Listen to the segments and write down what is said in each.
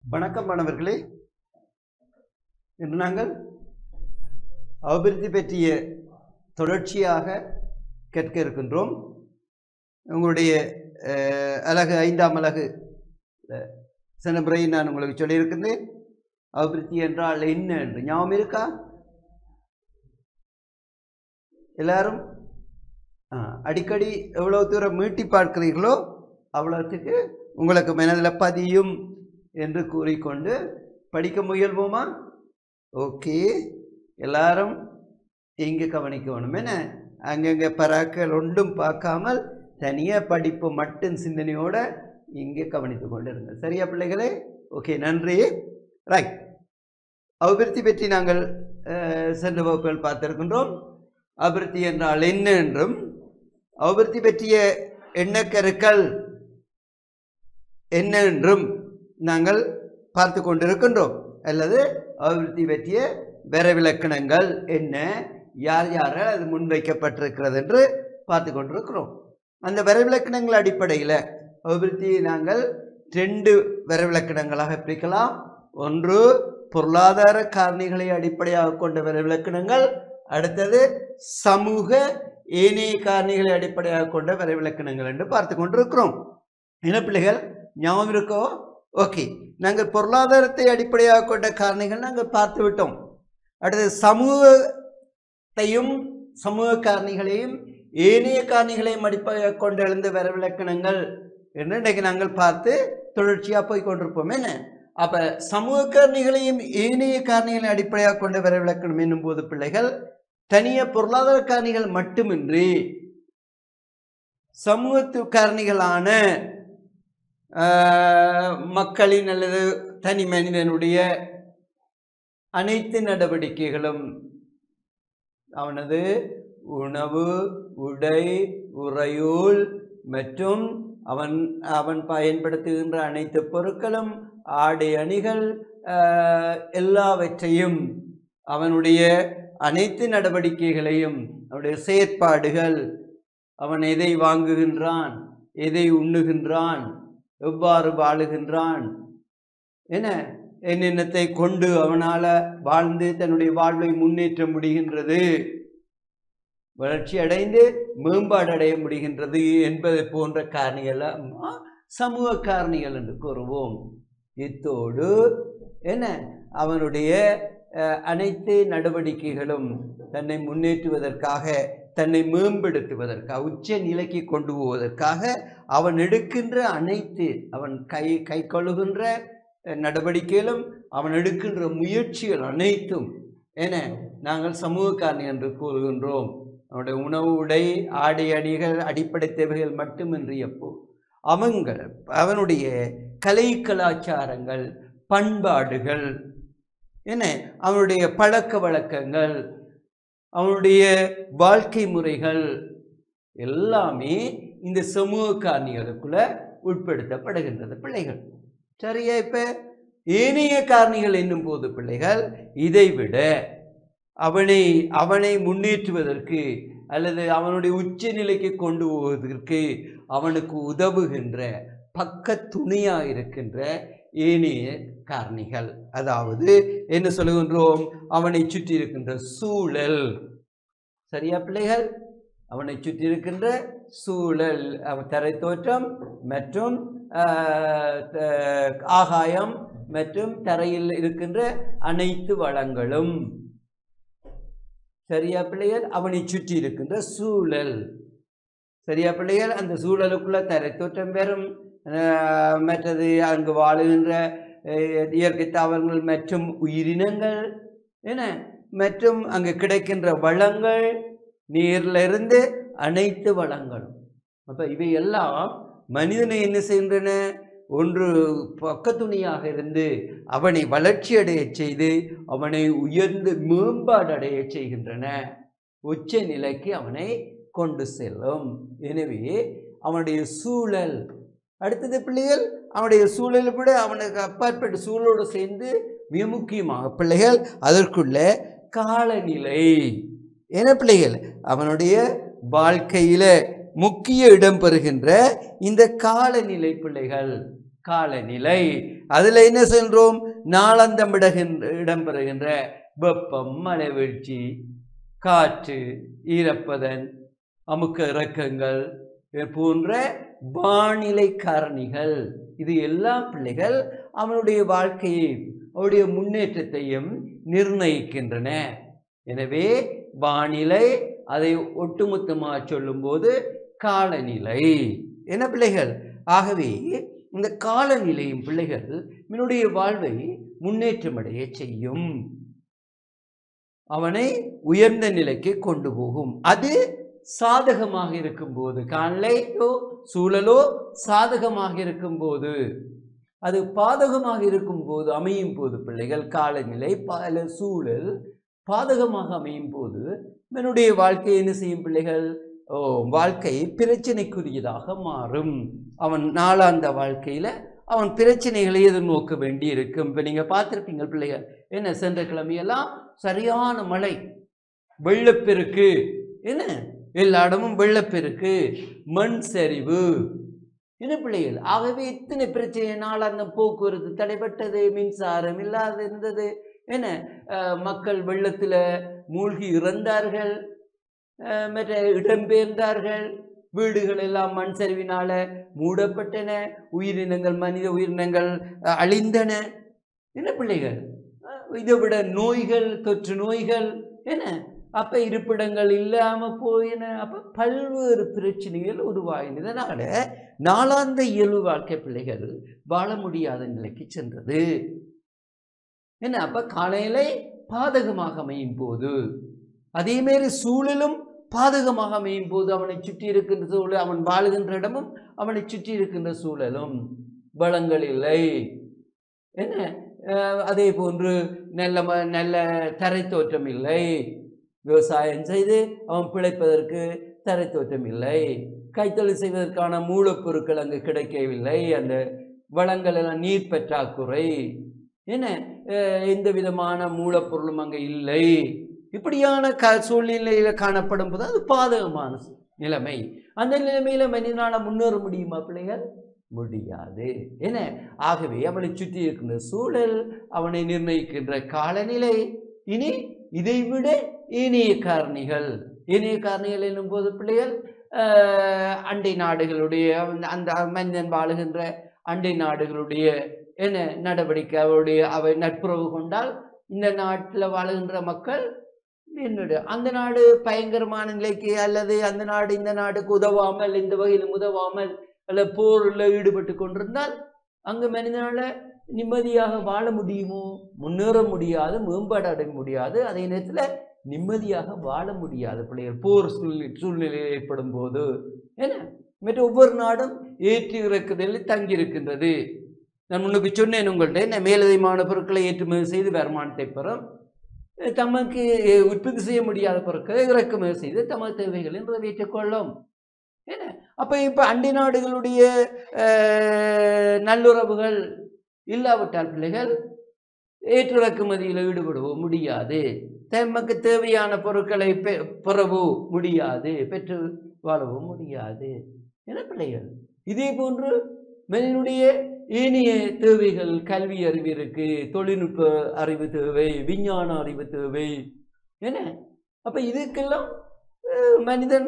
வணக்கம் மாணவர்களே இன்று நாங்கள் அபிவிருத்தி பற்றிய தொடர்ச்சியாக கேட்க இருக்கின்றோம் உங்களுடைய அஹ், அலகு ஐந்தாம் அலகு அஹ், சென்ற முறை நான் உங்களுக்கு சொல்லியிருக்கின்றேன் அபிவிருத்தி என்றால் என்ன என்று ஞாபகம் இருக்கா எல்லாரும் ஆ, அடிக்கடி எவ்வளவு தூரம் மீட்டி பார்க்கிறீர்களோ அவ்வளவுத்துக்கு உங்களுக்கு மனதில் பதியும் என்று கூறிக்கொண்டு படிக்க முயல்வோமா ஓகே எல்லாரும் இங்கே கவனிக்கணும் என்ன அங்கங்கே பராக்கள் ஒன்றும் பார்க்காமல் தனியாக படிப்பு மட்டும் சிந்தனையோட இங்கே கவனித்து கொண்டு இருங்க சரியா பிள்ளைகளே ஓகே நன்றி ரைட் அபிவிருத்தி பற்றி நாங்கள் அஹ், சென்ற வகுப்புகள் பார்த்திருக்கின்றோம் அபிவிருத்தி என்றால் என்ன என்றும் அபிவிருத்தி பற்றிய எண்ணக்கருக்கள் என்ன என்றும் நாங்கள் பார்த்து கொண்டிருக்கின்றோம் அல்லது அபிவிருத்தி பற்றிய விரவிலக்கணங்கள் என்ன யார் யாரால் அது முன்வைக்கப்பட்டிருக்கிறது என்று பார்த்து கொண்டிருக்கிறோம் அந்த விரவிலக்கணங்கள் அடிப்படையில் அபிவிருத்தியை நாங்கள் ரெண்டு விரவிலக்கணங்களாக பிரிக்கலாம் ஒன்று பொருளாதார காரணிகளை அடிப்படையாக கொண்ட விரவிலக்கணங்கள் அடுத்தது சமூக ஏனைய காரணிகளை அடிப்படையாக கொண்ட விரவிலக்கணங்கள் என்று பார்த்து கொண்டிருக்கிறோம் என்ன பிள்ளைகள் ஞாபகம் இருக்கோ ஓகே நாங்கள் பொருளாதாரத்தை அடிப்படையாக கொண்ட காரணிகள் நாங்கள் பார்த்து விட்டோம் அடுத்து சமூகத்தையும் சமூக காரணிகளையும் ஏனைய காரணிகளையும் அடிப்படையாக கொண்டு எழுந்த விரவிலக்கணங்கள் என்று இன்றைக்கு நாங்கள் பார்த்து தொடர்ச்சியாக போய் கொண்டிருப்போம் என்ன அப்ப சமூக காரணிகளையும் ஏனைய காரணிகளை அடிப்படையாக கொண்ட விரவிலக்கணம் என்னும் போது பிள்ளைகள் தனிய பொருளாதார காரணிகள் மட்டுமின்றி சமூகத்து காரணிகளான ஆஹ், மக்களின் அல்லது தனி மனிதனுடைய அனைத்து நடவடிக்கைகளும் அவனது உணவு உடை உறையூல் மற்றும் அவன் அவன் பயன்படுத்துகின்ற அனைத்து பொருட்களும் ஆடை அணிகள் ஆஹ், எல்லாவற்றையும் அவனுடைய அனைத்து நடவடிக்கைகளையும் அவனுடைய செயற்பாடுகள் அவன் எதை வாங்குகின்றான் எதை உண்ணுகின்றான் எவ்வாறு வாழுகின்றான் என்ன என்னென்னத்தை கொண்டு அவனால வாழ்ந்து தன்னுடைய வாழ்வை முன்னேற்ற முடிகின்றது வளர்ச்சி அடைந்து மேம்பாடு அடைய முடிகின்றது என்பது போன்ற காரணிகள் சமூக காரணிகள் என்று கூறுவோம் இத்தோடு என்ன அவனுடைய அஹ், அனைத்து நடவடிக்கைகளும் தன்னை முன்னேற்றுவதற்காக தன்னை மேம்படுத்துவதற்காக உச்ச நிலைக்கு கொண்டு போவதற்காக அவன் எடுக்கின்ற அனைத்து அவன் கை கை கொள்ளுகின்ற அஹ், நடவடிக்கைகளும் அவன் எடுக்கின்ற முயற்சிகள் அனைத்தும் என நாங்கள் சமூக காரணி என்று கூறுகின்றோம் அவனுடைய உணவு உடை ஆடை அணிகள் அடிப்படை தேவைகள் மட்டுமின்றி எப்போ அவங்கள் அவனுடைய கலை கலாச்சாரங்கள் பண்பாடுகள் என்ன அவனுடைய பழக்க வழக்கங்கள் அவனுடைய வாழ்க்கை முறைகள் எல்லாமே இந்த சமூக காரணிகளுக்குள்ள உட்படுத்தப்படுகின்றது பிள்ளைகள் சரியா இப்ப ஏனைய காரணிகள் என்னும் போது பிள்ளைகள் இதைவிட அவனை அவனை முன்னேற்றுவதற்கு அல்லது அவனுடைய உச்ச நிலைக்கு கொண்டு போவதற்கு அவனுக்கு உதவுகின்ற பக்க துணையா இருக்கின்ற ஏனைய காரணிகள் அதாவது என்ன சொல்லுகின்றோம் அவனை சுற்றி இருக்கின்ற சூழல் சரியா பிள்ளைகள் அவனை சுற்றி இருக்கின்ற சூழல் அவன் தரை தோற்றம் மற்றும் ஆஹ், த- ஆகாயம் மற்றும் தரையில் இருக்கின்ற அனைத்து வளங்களும் சரியா பிள்ளைகள் அவனை சுற்றி இருக்கின்ற சூழல் சரியா பிள்ளைகள் அந்த சூழலுக்குள்ள தரை தோற்றம் பெறும் ஆஹ், மற்றது அங்கு வாழுகின்ற அஹ், இயற்கை தாவரங்கள் மற்றும் உயிரினங்கள் என்ன மற்றும் அங்கு கிடைக்கின்ற வளங்கள் நீர்ல இருந்து அனைத்து வளங்களும் அப்ப இவை எல்லாம் மனிதனை என்ன செய்கின்றன ஒன்று பக்கத்துணியாக இருந்து அவனை வளர்ச்சி அடையச் செய்து அவனை உயர்ந்து மேம்பாடு அடையச் செய்கின்றன உச்ச நிலைக்கு அவனை கொண்டு செல்லும் எனவே அவனுடைய சூழல் அடுத்தது பிள்ளைகள் அவனுடைய சூழலை விட அவனுக்கு அப்பாற்பட்ட சூழலோடு சேர்ந்து மிக முக்கியமாக பிள்ளைகள் அதற்குள்ள காலநிலை என்ன பிள்ளைகள் அவனுடைய வாழ்க்கையில முக்கிய இடம் பெறுகின்ற இந்த காலநிலை பிள்ளைகள் காலநிலை அதுல என்ன சொல்றோம் நாளந்தம் இடகின்ற இடம்பெறுகின்ற வெப்பம் மழை வீழ்ச்சி காற்று ஈரப்பதன் அமுக்க இறக்கங்கள் இது போன்ற வானிலை காரணிகள் இது எல்லா பிள்ளைகள் அவனுடைய வாழ்க்கையை அவருடைய முன்னேற்றத்தையும் நிர்ணயிக்கின்றன எனவே வானிலை அதை ஒட்டுமொத்தமாக சொல்லும்போது காலநிலை என்ன பிள்ளைகள் ஆகவே இந்த காலநிலையும் பிள்ளைகள் என்னுடைய வாழ்வை முன்னேற்றமடைய செய்யும் அவனை உயர்ந்த நிலைக்கு கொண்டு போகும் அது சாதகமாக இருக்கும்போது காலையோ சூழலோ சாதகமாக இருக்கும்போது அது பாதகமாக இருக்கும்போது அமையும் போது பிள்ளைகள் காலநிலை பல சூழல் பாதகமாக அமையும் போது என்னுடைய வாழ்க்கை என்ன செய்யும் பிள்ளைகள் ஓ வாழ்க்கை பிரச்சனைக்குரியதாக மாறும் அவன் நாளாந்த வாழ்க்கையில அவன் பிரச்சனைகளை எதிர்நோக்க வேண்டி இருக்கும் இப்போ நீங்கள் பார்த்துருப்பீங்க பிள்ளைகள் என்ன சென்ற கிழமையெல்லாம் சரியான மழை வெள்ளப்பெருக்கு என்ன எல்லா இடமும் வெள்ளப்பெருக்கு மண் சரிவு என்ன பிள்ளைகள் ஆகவே இத்தனை பிரச்சனையினால் அந்த போக்குவரத்து தடைப்பட்டது மின்சாரம் இல்லாத இருந்தது என்ன அஹ், மக்கள் வெள்ளத்தில் மூழ்கி இறந்தார்கள் அஹ், மற்ற இடம்பெயர்ந்தார்கள் வீடுகள் எல்லாம் மண் சரிவினால மூடப்பட்டன உயிரினங்கள் மனித உயிரினங்கள் அஹ், அழிந்தன என்ன பிள்ளைகள் அஹ், இதை விட நோய்கள் தொற்று நோய்கள் என்ன அப்ப இருப்பிடங்கள் இல்லாம போயின அப்ப பல்வேறு பிரச்சனைகள் உருவாயின இதனால நாளாந்த இயல்பு வாழ்க்கை பிள்ளைகள் வாழ முடியாத நிலைக்கு சென்றது என்ன அப்ப காலையிலே பாதகமாக அமையும் போது அதே மாதிரி சூழலும் பாதகமாக அமையும் போது அவனை சுற்றி இருக்கின்ற சூழல் அவன் வாழுகின்ற இடமும் அவனை சுற்றி இருக்கின்ற சூழலும் வளங்கள் இல்லை என்ன அஹ், அதே போன்று நல்ல ம- நல்ல தரைத்தோற்றம் இல்லை விவசாயம் செய்து அவன் பிழைப்பதற்கு தரைத்தோற்றம் இல்லை கைத்தொழில் செய்வதற்கான மூலப்பொருட்கள் அங்கு கிடைக்கவில்லை அந்த வளங்கள் எல்லாம் நீர் பற்றாக்குறை என்ன அஹ், எந்த விதமான மூலப்பொருளும் அங்கே இல்லை இப்படியான க சூழ்நிலையில் காணப்படும் போது அது பாதகமான சு- நிலைமை அந்த நிலைமையில மனிதனால முன்னேற முடியுமா பிள்ளைகள் முடியாது என்ன ஆகவே அவனை சுற்றி இருக்கின்ற சூழல் அவனை நிர்ணயிக்கின்ற காலநிலை இனி இதைவிட இனிய காரணிகள் இனிய காரணிகள் என்னும் போது பிள்ளைகள் ஆஹ், அண்டை நாடுகளுடைய அந்த- அந்த மனிதன் வாழுகின்ற அண்டை நாடுகளுடைய என்ன நடவடிக்கை அவருடைய அவை நட்புறவு கொண்டால் இந்த நாட்டில் வாழுகின்ற மக்கள் என்னுடைய அந்த நாடு பயங்கரமான நிலைக்கு அல்லது அந்த நாடு இந்த நாடுக்கு உதவாமல் இந்த வகையிலும் உதவாமல் அல்ல போரில் ஈடுபட்டு கொண்டிருந்தால் அங்கு மனிதனால நிம்மதியாக வாழ முடியுமோ முன்னேற முடியாது மேம்பாடு அடைய முடியாது அதே நேரத்தில் நிம்மதியாக வாழ முடியாது பிள்ளைகள் போர் சூழ்நிலை சூழ்நிலை ஏற்படும் போது என்ன மற்ற ஒவ்வொரு நாடும் ஏற்றி இறக்குதலில் தங்கியிருக்கின்றது நான் முன்னுக்கு சொன்னேன் உங்கள்கிட்ட என்ன மேலதிகமான பொருட்களை ஏற்றுமதி செய்து வருமானத்தை பெறும் அஹ் தமக்கு அஹ், உற்பத்தி செய்ய முடியாத பொருட்களை இறக்குமதி செய்து தமது தேவைகளை நிறைவேற்றிக் கொள்ளும் என்ன அப்போ இப்போ அண்டை நாடுகளுடைய அஹ், நல்லுறவுகள் இல்லாவிட்டால் பிள்ளைகள் ஏற்று இறக்குமதியில் ஈடுபடவோ முடியாது தமக்கு தேவையான பொருட்களை பெ பெறவோ முடியாது பெற்று வாழவோ முடியாது என பிள்ளைகள் இதே போன்று மனிதனுடைய ஏனைய தேவைகள் கல்வி அறிவு இருக்கு தொழில்நுட்ப அறிவு தேவை விஞ்ஞான அறிவு தேவை என்ன அப்ப இதுக்கெல்லாம் அஹ், மனிதன்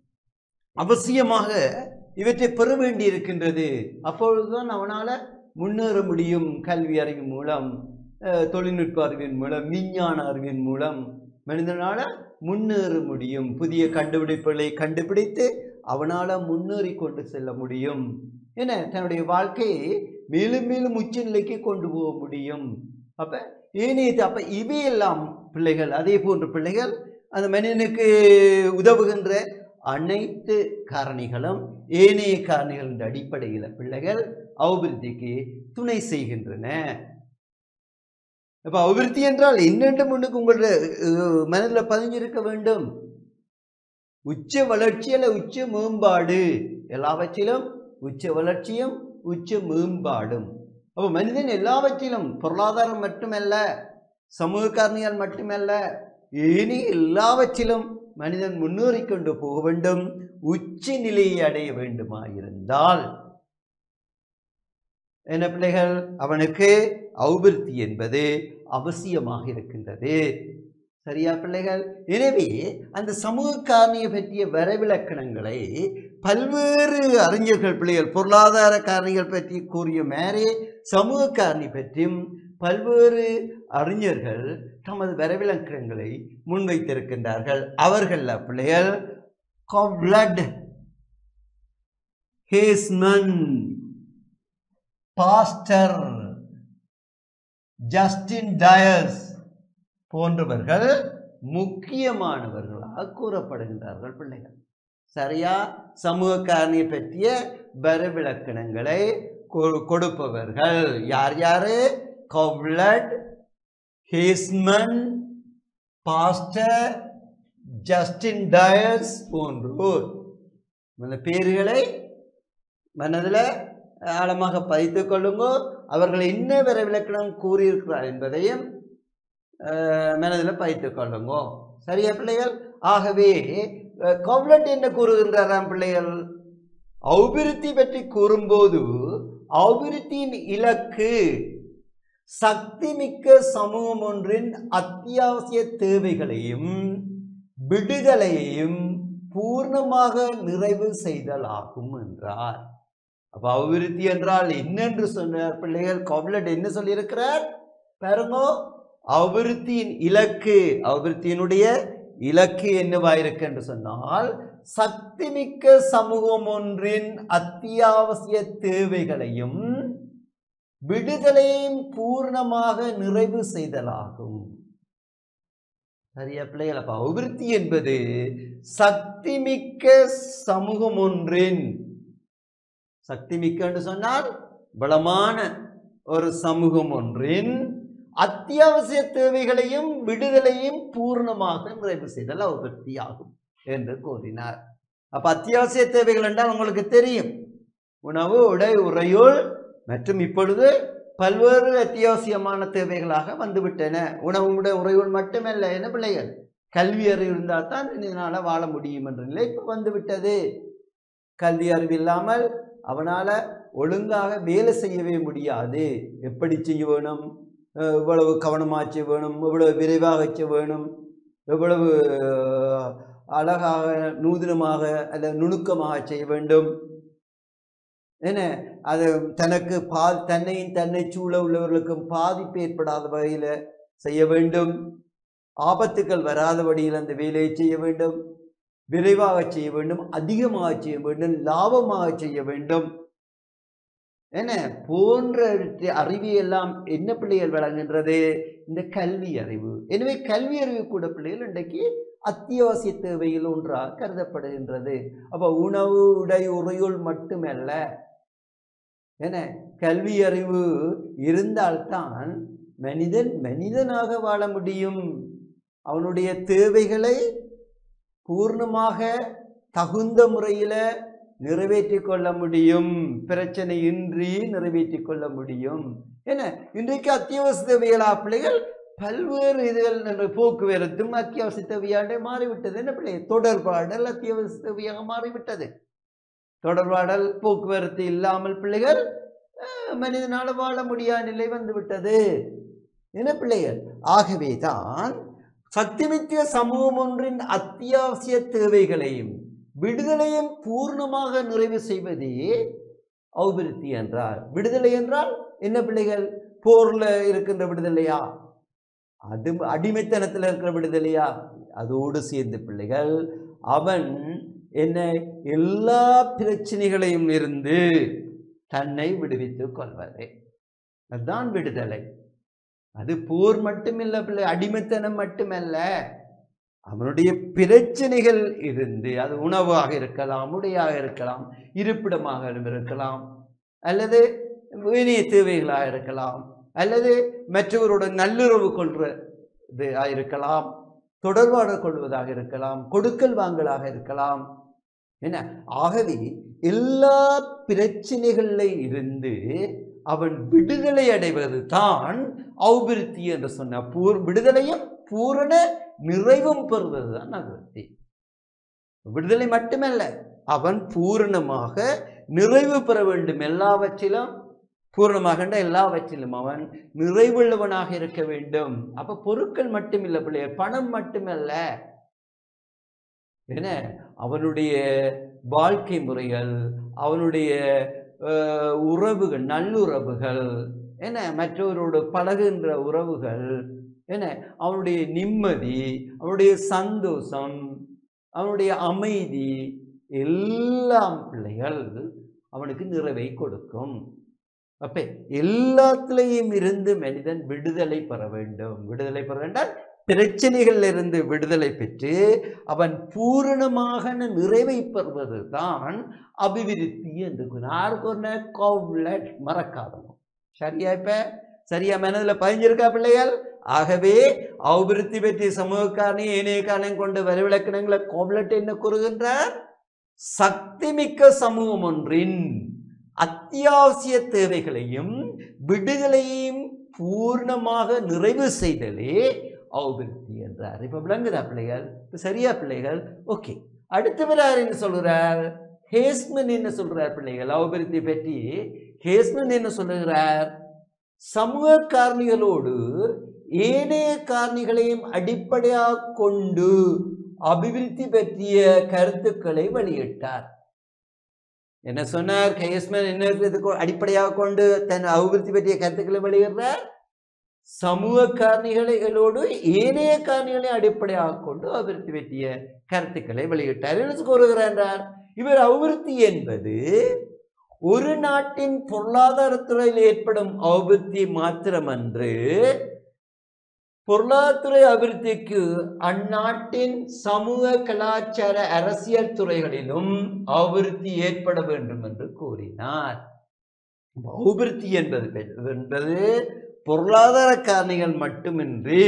அவசியமாக இவற்றை பெற வேண்டி இருக்கின்றது அப்பொழுதுதான் அவனால முன்னேற முடியும் கல்வி அறிவு மூலம் அஹ், தொழில்நுட்ப அறிவின் மூலம் விஞ்ஞான அறிவின் மூலம் மனிதனால முன்னேற முடியும் புதிய கண்டுபிடிப்புகளை கண்டுபிடித்து அவனால முன்னேறி கொண்டு செல்ல முடியும் என்ன தன்னுடைய வாழ்க்கையை மேலும் மேலும் உச்ச நிலைக்கு கொண்டு போக முடியும் அப்ப ஏனைய அப்ப இவையெல்லாம் பிள்ளைகள் அதே போன்ற பிள்ளைகள் அந்த மனிதனுக்கு உதவுகின்ற அனைத்து காரணிகளும் ஏனைய காரணிகளின் அடிப்படையில் பிள்ளைகள் அபிவிருத்திக்கு துணை செய்கின்றன அப்ப அபிவிருத்தி என்றால் என்னென்று முன்னுக்கு உங்களுடைய அஹ், மனதில் பதிஞ்சிருக்க வேண்டும் உச்ச வளர்ச்சி அல்ல உச்ச மேம்பாடு எல்லாவற்றிலும் உச்ச வளர்ச்சியும் உச்ச மேம்பாடும் அப்போ மனிதன் எல்லாவற்றிலும் பொருளாதாரம் மட்டுமல்ல சமூக காரணிகள் மட்டுமல்ல ஏனி எல்லாவற்றிலும் மனிதன் முன்னேறி கொண்டு போக வேண்டும் உச்ச நிலையை அடைய வேண்டுமாயிருந்தால் என்ன பிள்ளைகள் அவனுக்கு அபிவிருத்தி என்பது அவசியமாக இருக்கின்றது சரியா பிள்ளைகள் எனவே அந்த சமூக காரணியை பற்றிய வரைவிலக்கணங்களை பல்வேறு அறிஞர்கள் பிள்ளைகள் பொருளாதார காரணிகள் பற்றி கூறிய மேரே சமூக காரணி பற்றியும் பல்வேறு அறிஞர்கள் தமது வரைவிலக்கணங்களை முன்வைத்திருக்கின்றார்கள் அவர்கள் பிள்ளைகள் Cowlet Hessman Foster Justin Dyers போன்றவர்கள் முக்கியமானவர்களாக கூறப்படுகின்றார்கள் பிள்ளைகள் சரியா சமூக காரணியை பற்றிய வரைவிலக்கணங்களை கொ- கொடுப்பவர்கள் யார் யாரு Cowlet Hessman Foster Justin Dyers போன்றோர் இந்த பேர்களை மனதில் ஆழமாக பதித்துக் கொள்ளுங்கோ அவர்கள் என்ன வரை விளக்கணம் கூறியிருக்கிறார் என்பதையும் மனதில் பதித்துக் கொள்ளுங்கோ சரியா பிள்ளைகள் ஆகவே அஹ், கவ்லட் என்ன கூறுகின்றாராம் பிள்ளைகள் அபிவிருத்தி பற்றி கூறும்போது அபிவிருத்தியின் இலக்கு சக்திமிக்க சமூகம் ஒன்றின் அத்தியாவசிய தேவைகளையும் விடுதலையையும் பூர்ணமாக நிறைவு செய்தலாகும் என்றார் அப்ப அபிவிருத்தி என்றால் என்னென்று சொன்னார் பிள்ளைகள் கவ்லட் என்ன சொல்லியிருக்கிறார் பாருங்க அபிவிருத்தியின் இலக்கு அபிவிருத்தியினுடைய இலக்கு என்னவாயிருக்கு என்று சொன்னால் சக்திமிக்க சமூகம் ஒன்றின் அத்தியாவசிய தேவைகளையும் விடுதலையும் பூர்ணமாக நிறைவு செய்தலாகும் சரியா பிள்ளைகள் அப்ப அபிவிருத்தி என்பது சக்திமிக்க சமூகம் ஒன்றின் சக்திமிக்க என்று சொன்னால் பலமான ஒரு சமூகம் ஒன்றின் அத்தியாவசிய தேவைகளையும் விடுதலையும் பூர்ணமாக நிறைவு செய்தல் அபிவிருத்தி ஆகும் என்று கூறினார் அப்ப அத்தியாவசிய தேவைகள் என்றால் உங்களுக்கு தெரியும் உணவு உடை உறையுள் மற்றும் இப்பொழுது பல்வேறு அத்தியாவசியமான தேவைகளாக வந்துவிட்டன உணவு உடை உறையுள் மட்டுமல்ல என்ன பிள்ளைகள் கல்வி அறிவு இருந்தால் தான் இதனால் வாழ முடியும் என்ற நிலை இப்போ வந்துவிட்டது கல்வி அறிவு இல்லாமல் அவனால் ஒழுங்காக வேலை செய்யவே முடியாது எப்படி செய்ய வேணும் அஹ் இவ்வளவு கவனமாக செய்ய வேணும் இவ்வளவு விரைவாக செய்ய வேணும் எவ்வளவு அஹ், அழகாக நூதனமாக அல்ல நுணுக்கமாக செய்ய வேண்டும் என்ன அது தனக்கு பா தன்னையும் தன்னை சூழ உள்ளவர்களுக்கும் பாதிப்பு ஏற்படாத வகையில் செய்ய வேண்டும் ஆபத்துக்கள் வராத வழியில் அந்த வேலையை செய்ய வேண்டும் விரைவாக செய்ய வேண்டும் அதிகமாக செய்ய வேண்டும் லாபமாக செய்ய வேண்டும் என்ன போன்ற அறிவியெல்லாம் என்ன பிள்ளைகள் வழங்குகின்றது இந்த கல்வி அறிவு எனவே கல்வி அறிவு கூட பிள்ளைகள் இன்றைக்கு அத்தியாவசிய தேவையில் ஒன்றாக கருதப்படுகின்றது அப்போ உணவு உடை உறையுள் மட்டுமல்ல என்ன கல்வி அறிவு இருந்தால்தான் மனிதன் மனிதனாக வாழ முடியும் அவனுடைய தேவைகளை பூர்ணமாக தகுந்த முறையில் நிறைவேற்றி கொள்ள முடியும் பிரச்சனையின்றி நிறைவேற்றி கொள்ள முடியும் என்ன இன்றைக்கு அத்தியாவசிய தேவைகளா பிள்ளைகள் பல்வேறு இதுகள் என்ற போக்குவரத்தும் அத்தியாவசிய தேவையாக மாறிவிட்டது என்ன பிள்ளை தொடர்பாடல் அத்தியாவசிய தேவையாக மாறிவிட்டது தொடர்பாடல் போக்குவரத்து இல்லாமல் பிள்ளைகள் அஹ், மனிதனால வாழ முடியாத நிலை வந்துவிட்டது என்ன பிள்ளைகள் ஆகவே தான் சக்திமிக்க சமூகம் ஒன்றின் அத்தியாவசிய தேவைகளையும் விடுதலையும் பூர்ணமாக நிறைவு செய்வதே அபிவிருத்தி என்றார் விடுதலை என்றால் என்ன பிள்ளைகள் போர்ல இருக்கின்ற விடுதலையா அது அடிமைத்தனத்தில் இருக்கிற விடுதலையா அதோடு சேர்ந்து பிள்ளைகள் அவன் என்ன எல்லா பிரச்சனைகளையும் இருந்து தன்னை விடுவித்துக் கொள்வதே அதுதான் விடுதலை அது போர் மட்டுமில்ல பிள்ளை அடிமைத்தனம் மட்டுமல்ல அவனுடைய பிரச்சனைகள் இருந்து அது உணவாக இருக்கலாம் உடையாக இருக்கலாம் இருப்பிடமாக இருக்கலாம் அல்லது இணைய தேவைகளாக இருக்கலாம் அல்லது மற்றவருடன் நல்லுறவு கொள்வது இருக்கலாம் தொடர்பாடு கொள்வதாக இருக்கலாம் கொடுக்கல் வாங்கலாக இருக்கலாம் என்ன ஆகவே எல்லா பிரச்சனைகளில் இருந்து அவன் விடுதலை அடைவது தான் அபிவிருத்தி என்று சொன்ன பூர் விடுதலையும் பூரண நிறைவும் பெறுவது தான் அபிவிருத்தி விடுதலை மட்டுமல்ல அவன் பூரணமாக நிறைவு பெற வேண்டும் எல்லாவற்றிலும் பூர்ணமாக எல்லாவற்றிலும் அவன் நிறைவுள்ளவனாக இருக்க வேண்டும் அப்ப பொருட்கள் மட்டுமில்ல பிள்ளையர் பணம் மட்டுமல்ல என்ன அவனுடைய வாழ்க்கை முறைகள் அவனுடைய அஹ், உறவுகள் நல்லுறவுகள் என்ன மற்றவரோடு பழகுகின்ற உறவுகள் என்ன அவனுடைய நிம்மதி அவனுடைய சந்தோஷம் அவனுடைய அமைதி எல்லாம் பிள்ளைகள் அவனுக்கு நிறைவை கொடுக்கும் அப்ப எல்லாத்திலையும் இருந்து மனிதன் விடுதலை பெற வேண்டும் விடுதலை பெற வேண்டாம் பிரச்சனைகளில் இருந்து விடுதலை பெற்று அவன் பூரணமாக நிறைவை பெறுவது தான் அபிவிருத்தி என்று யாருக்கு கோவ்லெட் மறக்காதவங்க சரியா இப்ப சரியா மனதில் பதிஞ்சிருக்கா பிள்ளைகள் ஆகவே அபிவிருத்தி பற்றிய சமூகக்காரனையும் ஏனைய காரணம் கொண்டு வரவிலக்கணங்களை கோவ்லெட் என்ன கூறுகின்றார் சக்திமிக்க சமூகம் ஒன்றின் அத்தியாவசிய தேவைகளையும் விடுதலையும் பூர்ணமாக நிறைவு செய்தலே அபிவிருத்தி என்றார் இப்ப விளங்குதா பிள்ளைகள் இப்ப சரியா பிள்ளைகள் ஓகே அடுத்தவர் யார் என்ன சொல்கிறார் ஹேஸ்மன் என்ன சொல்றார் பிள்ளைகள் அபிவிருத்தி பற்றி ஹேஸ்மன் என்ன சொல்லுகிறார் சமூக காரணிகளோடு ஏனைய காரணிகளையும் அடிப்படையாக கொண்டு அபிவிருத்தி பற்றிய கருத்துக்களை வெளியிட்டார் என்ன சொன்னார் கையஸ்மன் என்ன இதுக்கு அடிப்படையாக கொண்டு தன் அபிவிருத்தி பற்றிய கருத்துக்களை வெளியிடுறார் சமூக காரணிகளோடு ஏனைய காரணிகளை அடிப்படையாக கொண்டு அபிவிருத்தி பற்றிய கருத்துக்களை வெளியிட்டார் என்ன கூறுகிறார் இவர் அபிவிருத்தி என்பது ஒரு நாட்டின் பொருளாதாரத்துறையில் ஏற்படும் அபிவிருத்தி மாத்திரமன்று பொருளாதார அபிவிருத்திக்கு அந்நாட்டின் சமூக கலாச்சார அரசியல் துறைகளிலும் அபிவிருத்தி ஏற்பட வேண்டும் என்று கூறினார் அபிவிருத்தி என்பது என்பது பொருளாதார காரணிகள் மட்டுமின்றி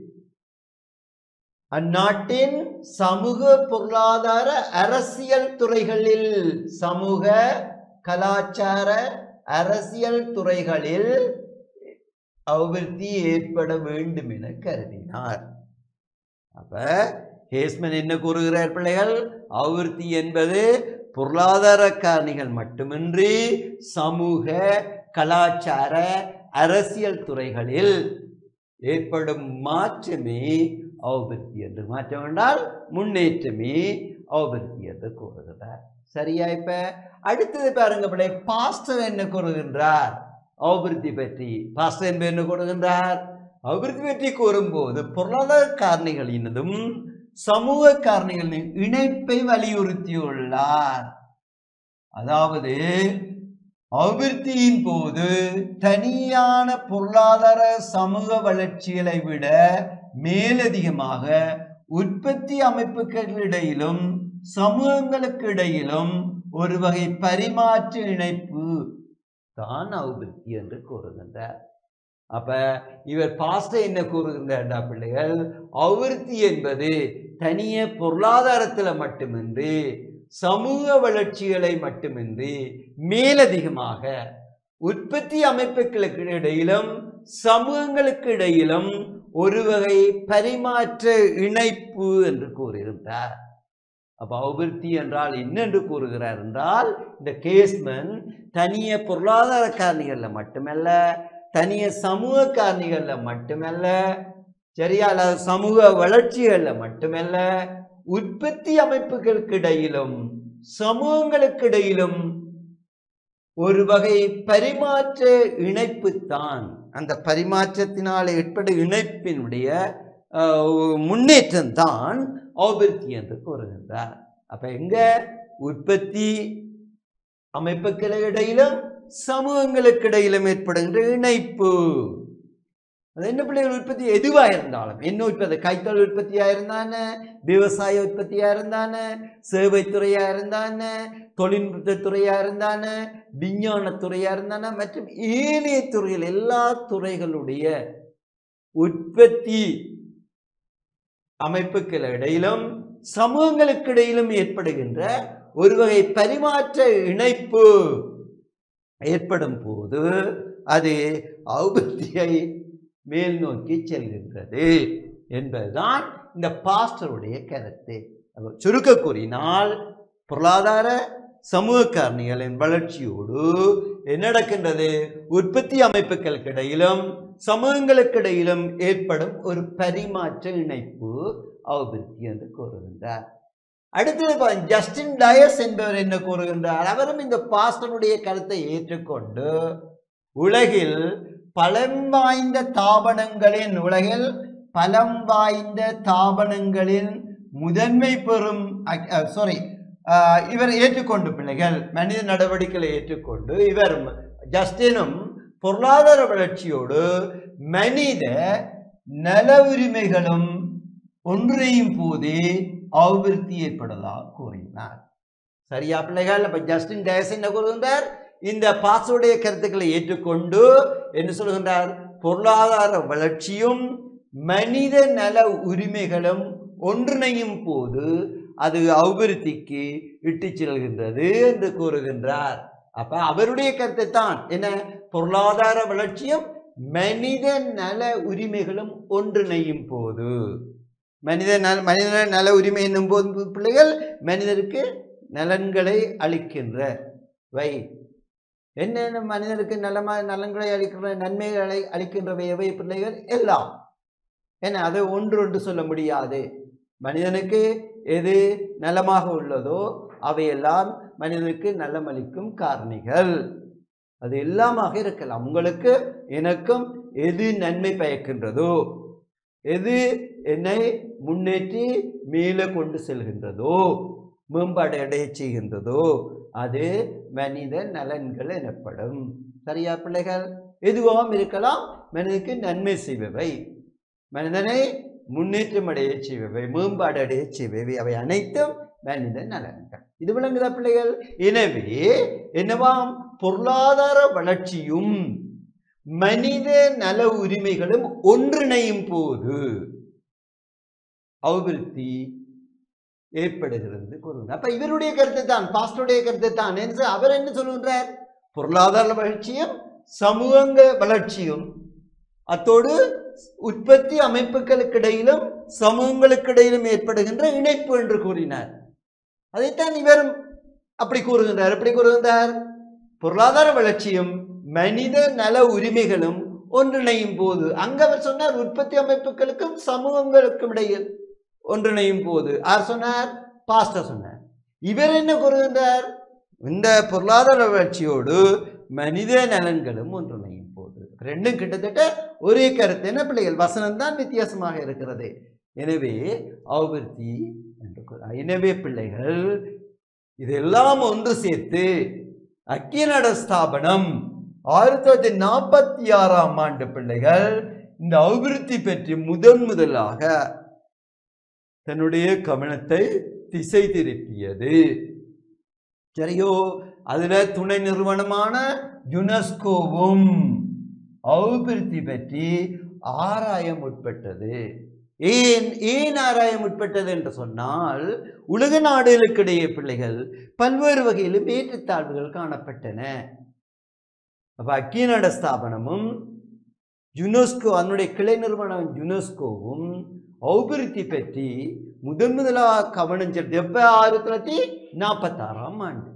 அந்நாட்டின் சமூக பொருளாதார அரசியல் துறைகளில் சமூக கலாச்சார அரசியல் துறைகளில் அபிவிருத்தி ஏற்பட வேண்டும் என கருதினார் அப்ப ஹேஸ்மன் என்ன கூறுகிறார் பிள்ளைகள் அபிவிருத்தி என்பது பொருளாதார காரணிகள் மட்டுமின்றி சமூக கலாச்சார அரசியல் துறைகளில் ஏற்படும் மாற்றமே அபிவிருத்தி என்று மாற்றம் என்றால் முன்னேற்றமே அபிவிருத்தி என்று கூறுகிறார் சரியா இப்ப அடுத்தது பாருங்க பிள்ளை பாஸ்டர் என்ன கூறுகின்றார் அபிவிருத்தி பற்றி பாஸ்டர் என்பது என்ன கூறுகின்றார் அபிவிருத்தி பற்றி கூறும்போது பொருளாதார காரணிகளினதும் சமூக காரணிகளின் இணைப்பை வலியுறுத்தியுள்ளார் அதாவது அபிவிருத்தியின் போது தனியான பொருளாதார சமூக வளர்ச்சிகளை விட மேலதிகமாக உற்பத்தி அமைப்புகளிடையிலும் சமூகங்களுக்கு இடையிலும் ஒரு வகை பரிமாற்ற இணைப்பு தான் அபிவிருத்தி என்று கூறுகின்றார் அப்ப இவர் பாஸ்டர் என்ன கூறுகின்றார்டா பிள்ளைகள் அபிவிருத்தி என்பது தனிய பொருளாதாரத்துல மட்டுமின்றி சமூக வளர்ச்சிகளை மட்டுமின்றி மேலதிகமாக உற்பத்தி அமைப்புகளுக்கு இடையிலும் சமூகங்களுக்கு இடையிலும் ஒரு வகை பரிமாற்ற இணைப்பு என்று கூறியிருந்தார் அப்ப அபிவிருத்தி என்றால் என்னென்று கூறுகிறார் என்றால் இந்த கேஸ்மன் தனிய பொருளாதார காரணிகள்ல மட்டுமல்ல தனிய சமூக காரணிகள்ல மட்டுமல்ல சரியா அல்லது சமூக வளர்ச்சிகள்ல மட்டுமல்ல உற்பத்தி அமைப்புகளுக்கு இடையிலும் சமூகங்களுக்கு இடையிலும் ஒரு வகை பரிமாற்ற இணைப்பு தான் அந்த பரிமாற்றத்தினால் ஏற்படும் இணைப்பினுடைய முன்னேற்றம் தான் அபிவிருத்தி என்று கூறுகின்றார் அப்ப எங்க உற்பத்தி அமைப்புகளுக்கு இடையிலும் சமூகங்களுக்கு இடையிலும் ஏற்படுகின்ற இணைப்பு அது என்ன பிள்ளைகள் உற்பத்தி எதுவா இருந்தாலும் என்ன உற்பத்தி கைத்தொழில் உற்பத்தியா இருந்தானே விவசாய உற்பத்தியா இருந்தானே சேவைத்துறையா இருந்தானே தொழில்நுட்ப துறையா இருந்தானே விஞ்ஞான துறையா இருந்தானே மற்றும் ஏனைய துறைகள் எல்லா துறைகளுடைய உற்பத்தி அமைப்புகள் இடையிலும் சமூகங்களுக்கு இடையிலும் ஏற்படுகின்ற ஒரு வகை பரிமாற்ற இணைப்பு ஏற்படும் போது அது அபிவிருத்தியை மேல் நோக்கி செல்கின்றது என்பதுதான் இந்த பாஸ்டருடைய கருத்து அப்ப சுருக்க கூறினால் பொருளாதார சமூக காரணிகளின் வளர்ச்சியோடு என்ன நடக்கின்றது உற்பத்தி அமைப்புகளுக்கு இடையிலும் சமூகங்களுக்கு இடையிலும் ஏற்படும் ஒரு பரிமாற்ற இணைப்பு அபிவிருத்தி என்று கூறுகின்றார் அடுத்தது பா- ஜஸ்டின் டயஸ் என்பவர் என்ன கூறுகின்றார் அவரும் இந்த பாஸ்டனுடைய கருத்தை ஏற்றுக்கொண்டு உலகில் பலம் வாய்ந்த தாபனங்களின் உலகில் பலம் வாய்ந்த தாபனங்களின் முதன்மை பெறும் சாரி இவர் ஏற்றுக்கொண்டு பிள்ளைகள் மனித நடவடிக்கைகளை ஏற்றுக்கொண்டு இவர் ஜஸ்டினும் பொருளாதார வளர்ச்சியோடு மனித நல உரிமைகளும் ஒன்றையும் போதே அபிவிருத்தி ஏற்படலாம் கூறினார் சரியா பிள்ளைகள் அப்ப ஜஸ்டின் டயஸ் என்ன கூறுகின்றார் இந்த பாசுடைய கருத்துக்களை ஏற்றுக்கொண்டு என்ன சொல்கின்றார் பொருளாதார வளர்ச்சியும் மனித நல உரிமைகளும் ஒன்றிணையும் போது அது அபிவிருத்திக்கு இட்டுச் செல்கின்றது என்று கூறுகின்றார் அப்ப அவருடைய கருத்தை தான் என்ன பொருளாதார வளர்ச்சியும் மனித நல உரிமைகளும் ஒன்றிணையும் போது மனித நல மனித நல உரிமை என்னும் போது பிள்ளைகள் மனிதருக்கு நலன்களை அளிக்கின்ற வை என்னென்ன மனிதனுக்கு நலமா நலன்களை அளிக்கின்ற நன்மைகளை அளிக்கின்றவை எவை பிள்ளைகள் எல்லாம் ஏன்னா அதை ஒன்று ஒன்று சொல்ல முடியாது மனிதனுக்கு எது நலமாக உள்ளதோ அவையெல்லாம் மனிதனுக்கு நலமளிக்கும் காரணிகள் அது எல்லாமாக இருக்கலாம் உங்களுக்கு எனக்கும் எது நன்மை பயக்கின்றதோ எது என்னை முன்னேற்றி மேலே கொண்டு செல்கின்றதோ மேம்பாடு அடைய செய்கின்றதோ அது மனித நலன்கள் எனப்படும் சரியா பிள்ளைகள் எதுவாகவும் இருக்கலாம் மனிதனுக்கு நன்மை செய்பவை மனிதனை முன்னேற்றம் அடைய செய்பவை மேம்பாடு அடைய செய்பவை அவை அனைத்தும் மனித நலன்கள் இது விளங்குதா பிள்ளைகள் எனவே என்னவாம் பொருளாதார வளர்ச்சியும் மனித நல உரிமைகளும் ஒன்றிணையும் போது அபிவிருத்தி ஏற்படுகிறது கூறுகிறார் அப்ப இவருடைய கருத்து தான் பாஸ்டருடைய கருத்து தான் என்று அவர் என்ன சொல்லுகின்றார் பொருளாதார வளர்ச்சியும் சமூக வளர்ச்சியும் அத்தோடு உற்பத்தி அமைப்புகளுக்கிடையிலும் சமூகங்களுக்கிடையிலும் ஏற்படுகின்ற இணைப்பு என்று கூறினார் அதைத்தான் இவரும் அப்படி கூறுகின்றார் எப்படி கூறுகின்றார் பொருளாதார வளர்ச்சியும் மனித நல உரிமைகளும் ஒன்றிணையும் போது அங்க அவர் சொன்னார் உற்பத்தி அமைப்புகளுக்கும் சமூகங்களுக்கும் இடையில் ஒன்றிணையும் போது யார் சொன்னார் பாஸ்டர் சொன்னார் இவர் என்ன கூறுகின்றார் இந்த பொருளாதார வளர்ச்சியோடு மனித நலன்களும் ஒன்றிணையும் போது ரெண்டும் கிட்டத்தட்ட ஒரே கருத்து என்ன பிள்ளைகள் வசனம் தான் வித்தியாசமாக இருக்கிறது எனவே அபிவிருத்தி என்று கூற எனவே பிள்ளைகள் இதெல்லாம் ஒன்று சேர்த்து அக்கியநட ஸ்தாபனம் ஆயிரத்தி தொள்ளாயிரத்தி நாற்பத்தி ஆறாம் ஆண்டு பிள்ளைகள் இந்த அபிவிருத்தி பற்றி முதன் முதலாக தன்னுடைய கவனத்தை திசை திருப்பியது சரியோ அதுல துணை நிறுவனமான யுனெஸ்கோவும் அபிவிருத்தி பற்றி ஆராய முற்பட்டது ஏன் ஏன் ஆராய முற்பட்டது என்று சொன்னால் உலக நாடுகளுக்கிடையே பிள்ளைகள் பல்வேறு வகையிலும் ஏற்றத்தாழ்வுகள் காணப்பட்டன அப்ப அக்கியநாட ஸ்தாபனமும் யுனெஸ்கோ அதனுடைய கிளை நிறுவனம் யுனெஸ்கோவும் அபிவிருத்தி பற்றி முதன் முதலாக கவனம் செலுத்தி எப்ப ஆயிரத்தி தொள்ளாயிரத்தி நாற்பத்தாறாம் ஆண்டு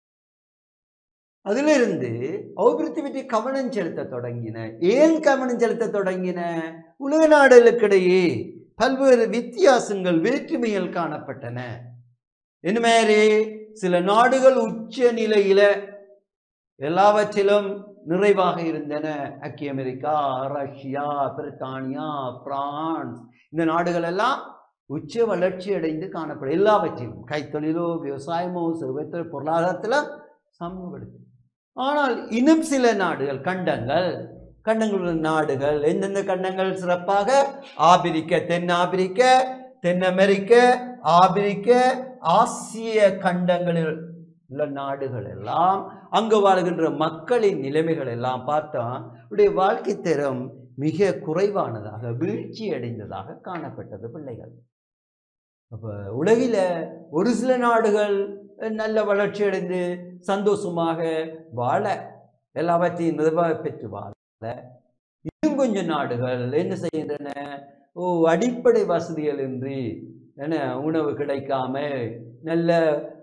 அதிலிருந்து அபிவிருத்தி பற்றி கவனம் செலுத்த தொடங்கின ஏன் கவனம் செலுத்த தொடங்கின உலக நாடுகளுக்கிடையே பல்வேறு வித்தியாசங்கள் வேற்றுமைகள் காணப்பட்டன என்ன மாதிரி சில நாடுகள் உச்ச நிலையில எல்லாவற்றிலும் நிறைவாக இருந்தன ஐக்கிய அமெரிக்கா ரஷ்யா பிரித்தானியா பிரான்ஸ் இந்த நாடுகள் எல்லாம் உச்ச வளர்ச்சி அடைந்து காணப்படும் எல்லாவற்றிலும் கைத்தொழிலோ விவசாயமோ சிறுவத்தொழில் பொருளாதாரத்தில் சமூகப்படுத்து ஆனால் இன்னும் சில நாடுகள் கண்டங்கள் கண்டங்கள் நாடுகள் எந்தெந்த கண்டங்கள் சிறப்பாக ஆப்பிரிக்க தென் ஆப்பிரிக்க தென் அமெரிக்க ஆப்பிரிக்க ஆசிய கண்டங்களில் உள்ள நாடுகள் எல்லாம் அங்கு வாழ்கின்ற மக்களின் நிலைமைகள் எல்லாம் பார்த்தா உடைய வாழ்க்கை தரம் மிக குறைவானதாக வீழ்ச்சி அடைந்ததாக காணப்பட்டது பிள்ளைகள் அப்ப உலகில ஒரு சில நாடுகள் நல்ல வளர்ச்சி அடைந்து சந்தோஷமாக வாழ எல்லாவற்றையும் நிறைவாக பெற்று வாழ இன்னும் கொஞ்சம் நாடுகள் என்ன செய்கின்றன ஓ அடிப்படை வசதிகள் இன்றி என்ன உணவு கிடைக்காம நல்ல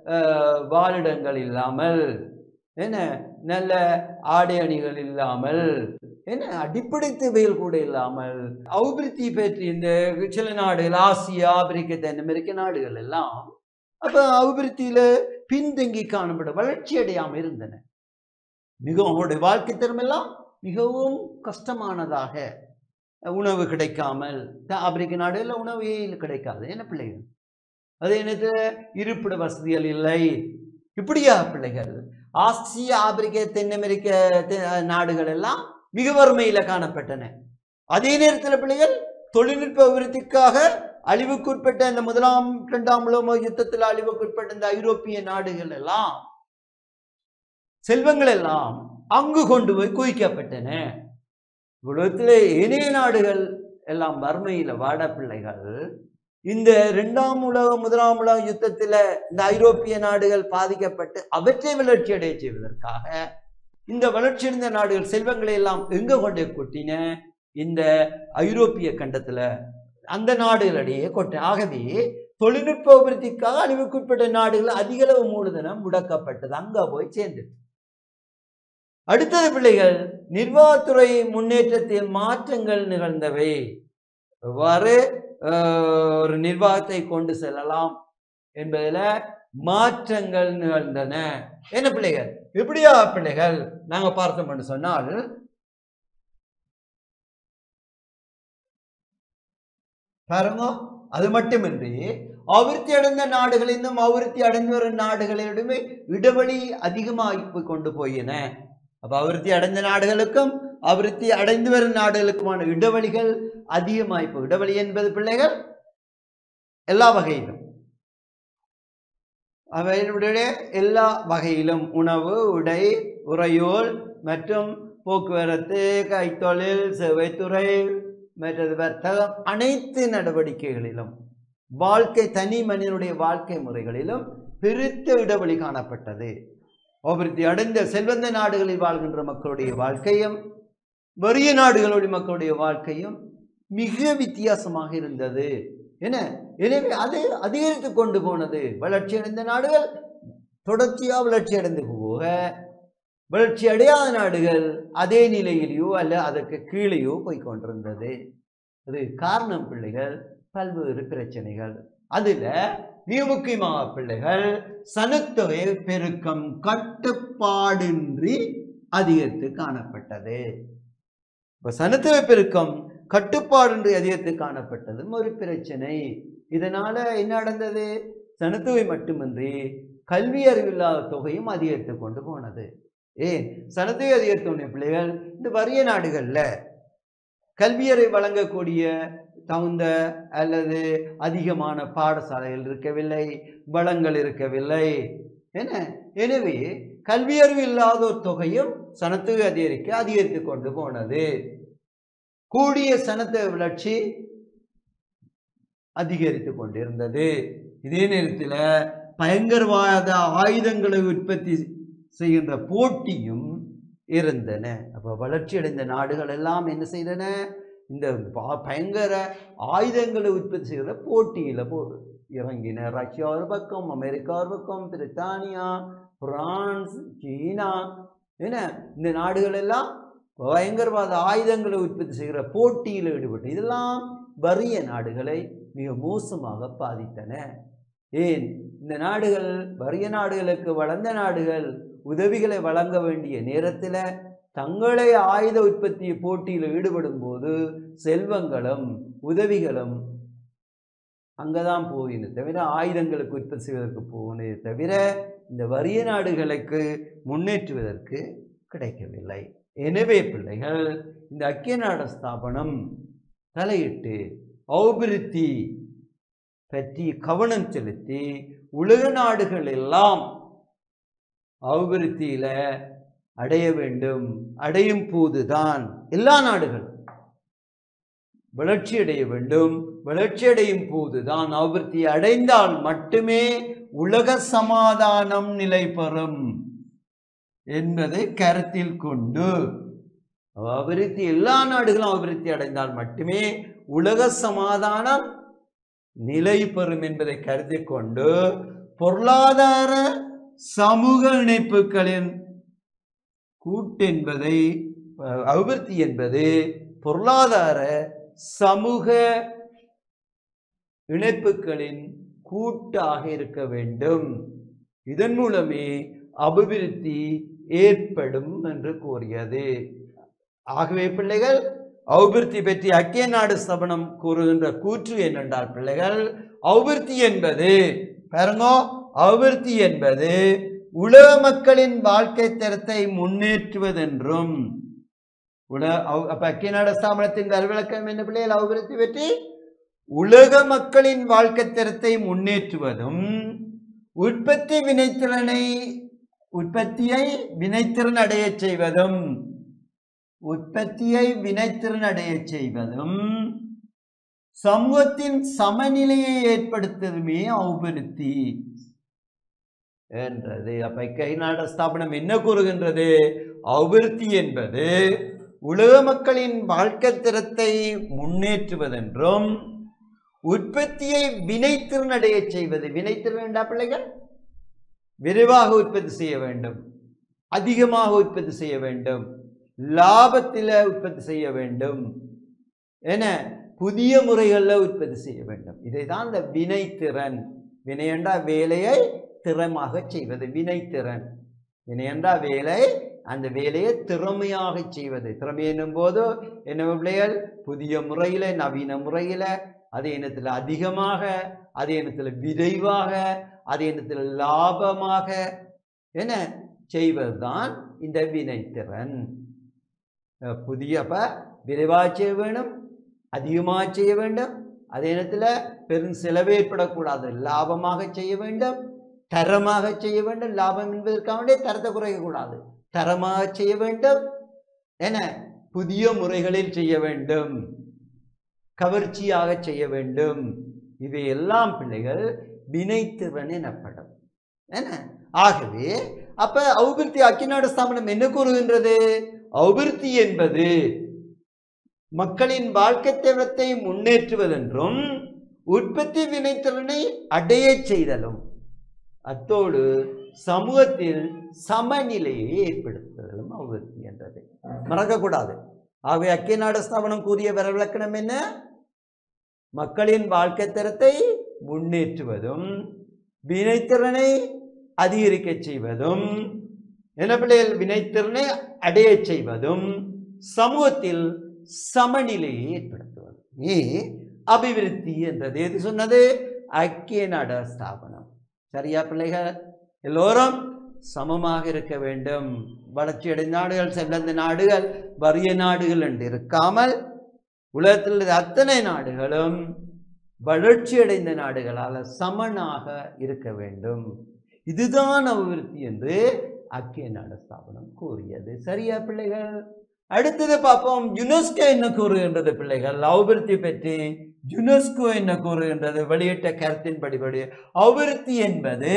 அஹ், வாழிடங்கள் இல்லாமல் என்ன நல்ல ஆடை அணிகள் இல்லாமல் என்ன அடிப்படை தேவைகள் கூட இல்லாமல் அபிவிருத்தி பற்றி இந்த சில நாடுகள் ஆசியா ஆப்பிரிக்க தென் அமெரிக்க நாடுகள் எல்லாம் அப்ப அபிவிருத்தியில பின்தங்கி காணப்பட வளர்ச்சி அடையாம இருந்தன மிகவும் அவங்களுடைய வாழ்க்கை திறமெல்லாம் மிகவும் கஷ்டமானதாக உணவு கிடைக்காமல் த- ஆப்பிரிக்க நாடுகளில் உணவே கிடைக்காது என்ன பிள்ளைகள் அதே நேரத்தில் இருப்பிட வசதிகள் இல்லை இப்படியா பிள்ளைகள் ஆசிய ஆப்பிரிக்க தென் அமெரிக்க தெ- நாடுகள் எல்லாம் மிக வறுமையில காணப்பட்டன அதே நேரத்தில் பிள்ளைகள் தொழில்நுட்ப அபிவிருத்திக்காக அழிவுக்குட்பட்ட இந்த முதலாம் இரண்டாம் உலக யுத்தத்தில் அழிவுக்குட்பட்ட இந்த ஐரோப்பிய நாடுகள் எல்லாம் செல்வங்கள் எல்லாம் அங்கு கொண்டு போய் குவிக்கப்பட்டன உலகத்திலே ஏனைய நாடுகள் எல்லாம் வறுமையில வாட பிள்ளைகள் இந்த இரண்டாம் உலக முதலாம் உலக யுத்தத்துல இந்த ஐரோப்பிய நாடுகள் பாதிக்கப்பட்டு அவற்றை வளர்ச்சி அடைய செய்வதற்காக இந்த வளர்ச்சியடைந்த நாடுகள் செல்வங்களை எல்லாம் எங்க கொண்டு கொட்டின இந்த ஐரோப்பிய கண்டத்துல அந்த நாடுகளிடையே கொட்ட ஆகவே தொழில்நுட்ப அபிவிருத்திக்காக அழிவுக்குட்பட்ட நாடுகள் அதிக அளவு மூலதனம் முடக்கப்பட்டது அங்க போய் சேர்ந்துட்டு அடுத்தது பிள்ளைகள் நிர்வாகத்துறை முன்னேற்றத்தில் மாற்றங்கள் நிகழ்ந்தவை எவ்வாறு ஆஹ், ஒரு நிர்வாகத்தை கொண்டு செல்லலாம் என்பதில் மாற்றங்கள் நிகழ்ந்தன என்ன பிள்ளைகள் எப்படியா பிள்ளைகள் நாங்க பார்த்தோம்னு சொன்னால் பாருங்க அது மட்டுமின்றி அபிவிருத்தி அடைந்த நாடுகள் இன்னும் அபிவிருத்தி அடைந்து வரும் நாடுகளிடமே இடைவெளி அதிகமாகி போய் கொண்டு போயின அப்ப அபிவிருத்தி அடைந்த நாடுகளுக்கும் அபிவிருத்தி அடைந்து வரும் நாடுகளுக்குமான இடைவெளிகள் அதிகமாகி போய் இடைவெளி என்பது பிள்ளைகள் எல்லா வகையிலும் அவைகளுடைய எல்லா வகையிலும் உணவு உடை உறையோல் மற்றும் போக்குவரத்து கைத்தொழில் சேவைத்துறை மற்றது வர்த்தகம் அனைத்து நடவடிக்கைகளிலும் வாழ்க்கை தனி மனிதனுடைய வாழ்க்கை முறைகளிலும் பெருத்த இடைவெளி காணப்பட்டது அபிவிருத்தி அடைந்த செல்வந்த நாடுகளில் வாழ்கின்ற மக்களுடைய வாழ்க்கையும் வறிய நாடுகளுடைய மக்களுடைய வாழ்க்கையும் மிக வித்தியாசமாக இருந்தது என்ன எனவே அது அதிகரித்து கொண்டு போனது வளர்ச்சி அடைந்த நாடுகள் தொடர்ச்சியாக வளர்ச்சி அடைந்து போக வளர்ச்சி அடையாத நாடுகள் அதே நிலையிலேயோ அல்ல அதற்கு கீழேயோ போய் கொண்டிருந்தது அது காரணம் பிள்ளைகள் பல்வேறு பிரச்சனைகள் அதுல மிக முக்கியமாக பிள்ளைகள் சனத்தொகை பெருக்கம் கட்டுப்பாடின்றி அதிகரித்து காணப்பட்டது இப்ப சனத்தொகை பெருக்கம் கட்டுப்பாடின்றி அதிகரித்து காணப்பட்டதும் ஒரு பிரச்சனை இதனால என்ன நடந்தது சனத்தொகை மட்டுமின்றி கல்வி அறிவில்லாத தொகையும் அதிகரித்து கொண்டு போனது ஏன் சனத்தொகை அதிகரித்தோடைய பிள்ளைகள் இந்த வறிய நாடுகள்ல கல்வியறை வழங்கக்கூடிய தகுந்த அல்லது அதிகமான பாடசாலைகள் இருக்கவில்லை வளங்கள் இருக்கவில்லை என்ன எனவே கல்வியறிவு இல்லாத ஒரு தொகையும் சனத்தொகை அதிகரிக்க அதிகரித்து கொண்டு போனது கூடிய சனத்தொகை வளர்ச்சி அதிகரித்து கொண்டிருந்தது இதே நேரத்தில் பயங்கரவாத ஆயுதங்களை உற்பத்தி செய்கின்ற போட்டியும் இருந்தன அப்போ வளர்ச்சி அடைந்த நாடுகள் எல்லாம் என்ன செய்தன இந்த ப- பயங்கர ஆயுதங்களை உற்பத்தி செய்கிற போட்டியில் போ இறங்கின ரஷ்யா ஒரு பக்கம் அமெரிக்கா ஒரு பக்கம் பிரித்தானியா பிரான்ஸ் சீனா என்ன இந்த நாடுகள் எல்லாம் பயங்கரவாத ஆயுதங்களை உற்பத்தி செய்கிற போட்டியில் ஈடுபட்டு இதெல்லாம் வறிய நாடுகளை மிக மோசமாக பாதித்தன ஏன் இந்த நாடுகள் வறிய நாடுகளுக்கு வளர்ந்த நாடுகள் உதவிகளை வழங்க வேண்டிய நேரத்தில் தங்களை ஆயுத உற்பத்தி போட்டியில் ஈடுபடும் போது செல்வங்களும் உதவிகளும் அங்கதான் போயின தவிர ஆயுதங்களுக்கு உற்பத்தி செய்வதற்கு போனே தவிர இந்த வறிய நாடுகளுக்கு முன்னேற்றுவதற்கு கிடைக்கவில்லை எனவே பிள்ளைகள் இந்த ஐக்கிய நாடு ஸ்தாபனம் தலையிட்டு அபிவிருத்தி பற்றி கவனம் செலுத்தி உலக நாடுகள் எல்லாம் அபிவிருத்தியில அடைய வேண்டும் அடையும் போதுதான் எல்லா நாடுகளும் வளர்ச்சி அடைய வேண்டும் வளர்ச்சி அடையும் போதுதான் அபிவிருத்தி அடைந்தால் மட்டுமே உலக சமாதானம் நிலை பெறும் என்பதை கருத்தில் கொண்டு அபிவிருத்தி எல்லா நாடுகளும் அபிவிருத்தி அடைந்தால் மட்டுமே உலக சமாதானம் நிலை பெறும் என்பதை கருத்தில் கொண்டு பொருளாதார சமூக இணைப்புகளின் கூட்டென்பதை அஹ், அபிவிருத்தி என்பது பொருளாதார சமூக இணைப்புகளின் கூட்டாக இருக்க வேண்டும் இதன் மூலமே அபிவிருத்தி ஏற்படும் என்று கூறியது ஆகவே பிள்ளைகள் அபிவிருத்தி பற்றி அக்கிய நாடு ஸ்தபனம் கூறுகின்ற கூற்று என்னென்றால் பிள்ளைகள் அபிவிருத்தி என்பது பாருங்க அபிவிருத்தி என்பது உலக மக்களின் வாழ்க்கை தரத்தை முன்னேற்றுவதென்றும் உல அவ்- அப்ப அக்கிய நாடு ஸ்தாபனத்தின் அறிவிலக்கம் என்ன பிள்ளைகள் அபிவிருத்தி பற்றி உலக மக்களின் வாழ்க்கை தரத்தை முன்னேற்றுவதும் உற்பத்தி வினைத்திறனை உற்பத்தியை வினைத்திறன் அடையச் செய்வதும் உற்பத்தியை வினைத்திறன் அடையச் செய்வதும் சமூகத்தின் சமநிலையை ஏற்படுத்துவதுமே அபிவிருத்தி என்றது அப்ப கைநாட ஸ்தாபனம் என்ன கூறுகின்றது அபிவிருத்தி என்பது உலக மக்களின் வாழ்க்கை தரத்தை முன்னேற்றுவதென்றும் உற்பத்தியை வினைத்திறன் அடையச் செய்வது வினைத்திறன் என்றா பிள்ளைகள் விரைவாக உற்பத்தி செய்ய வேண்டும் அதிகமாக உற்பத்தி செய்ய வேண்டும் லாபத்தில் உற்பத்தி செய்ய வேண்டும் என புதிய முறைகளில் உற்பத்தி செய்ய வேண்டும் இதை தான் இந்த வினைத்திறன் வினை என்றா வேலையை திறமாக செய்வது வினைத்திறன் வினை என்றா வேலை அந்த வேலையை திறமையாக செய்வது திறமை என்னும் போது என்ன பிள்ளைகள் புதிய முறையில் நவீன முறையில் அதே இனத்தில் அதிகமாக அதே இனத்தில் விரைவாக அதே இனத்தில் லாபமாக என செய்வதுதான் இந்த வினைத்திறன் அஹ் புதிய அப்ப விரைவாக செய்ய வேண்டும் அதிகமாக செய்ய வேண்டும் அதே நேரத்தில் பெரும் செலவு ஏற்படக்கூடாது லாபமாக செய்ய வேண்டும் தரமாக செய்ய வேண்டும் லாபம் என்பதற்காக வேண்டிய தரத்தை குறைக்கக்கூடாது தரமாக செய்ய வேண்டும் என புதிய முறைகளில் செய்ய வேண்டும் கவர்ச்சியாக செய்ய வேண்டும் இவை எல்லாம் பிள்ளைகள் வினைத்திறன் எனப்படும் என்ன ஆகவே அப்ப அபிவிருத்தி அக்கிநாடு ஸ்தாபனம் என்ன கூறுகின்றது அபிவிருத்தி என்பது மக்களின் வாழ்க்கை தரத்தை முன்னேற்றுவதென்றும் உற்பத்தி வினைத்திறனை அடையச் செய்தலும் அத்தோடு சமூகத்தில் சமநிலையை ஏற்படுத்துதலும் அபிவிருத்தி என்றது மறக்கக்கூடாது ஆகவே அக்கிநாடு ஸ்தாபனம் கூறிய வரவிலக்கணம் என்ன மக்களின் வாழ்க்கை தரத்தை முன்னேற்றுவதும் வினைத்திறனை அதிகரிக்கச் செய்வதும் என்ன பிள்ளைகள் வினைத்திறனை அடையச் செய்வதும் சமூகத்தில் சமநிலையை ஏற்படுத்துவது ஏ அபிவிருத்தி என்றது எது சொன்னது ஐக்கிய நாடு ஸ்தாபனம் சரியா பிள்ளைகள் எல்லோரும் சமமாக இருக்க வேண்டும் வளர்ச்சியடைந்த நாடுகள் செல்லந்த நாடுகள் வறிய நாடுகள் என்று இருக்காமல் உலகத்தில் உள்ள அத்தனை நாடுகளும் வளர்ச்சியடைந்த நாடுகளால் சமனாக இருக்க வேண்டும் இதுதான் அபிவிருத்தி என்று ஐக்கிய நாடு ஸ்தாபனம் கூறியது சரியா பிள்ளைகள் அடுத்தது பார்ப்போம் யுனெஸ்கோ என்ன கூறுகின்றது பிள்ளைகள் அபிவிருத்தி பற்றி யுனெஸ்கோ என்ன கூறுகின்றது வெளியிட்ட கருத்தின் படிபடி அபிவிருத்தி என்பது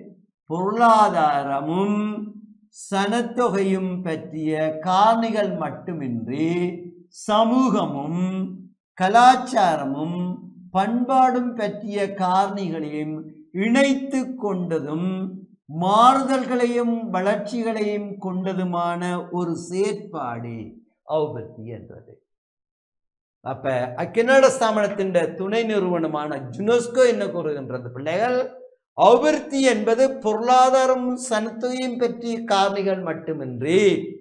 பொருளாதாரமும் சனத்தொகையும் பற்றிய காரணிகள் மட்டுமின்றி சமூகமும் கலாச்சாரமும் பண்பாடும் பற்றிய காரணிகளையும் இணைத்து கொண்டதும் மாறுதல்களையும் வளர்ச்சிகளையும் கொண்டதுமான ஒரு செயற்பாடு அபிவிருத்தி என்றது அப்ப அக்கிநாட ஸ்தாபனத்தின் துணை நிறுவனமான ஜுனெஸ்கோ என்ன கூறுகின்றது பிள்ளைகள் அபிவிருத்தி என்பது பொருளாதாரம் சனத்தையும் பற்றிய காரணிகள் மட்டுமின்றி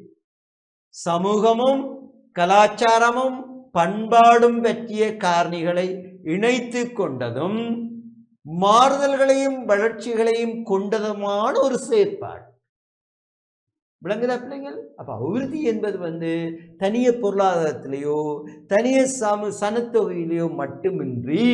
சமூகமும் கலாச்சாரமும் பண்பாடும் பற்றிய காரணிகளை இணைத்து கொண்டதும் மாறுதல்களையும் வளர்ச்சிகளையும் கொண்டதுமான ஒரு செயற்பாடு விளங்குதா பிள்ளைங்கள் அப்ப அபிவிருத்தி என்பது வந்து தனிய பொருளாதாரத்திலேயோ தனிய சம சனத்தொகையிலேயோ மட்டுமின்றி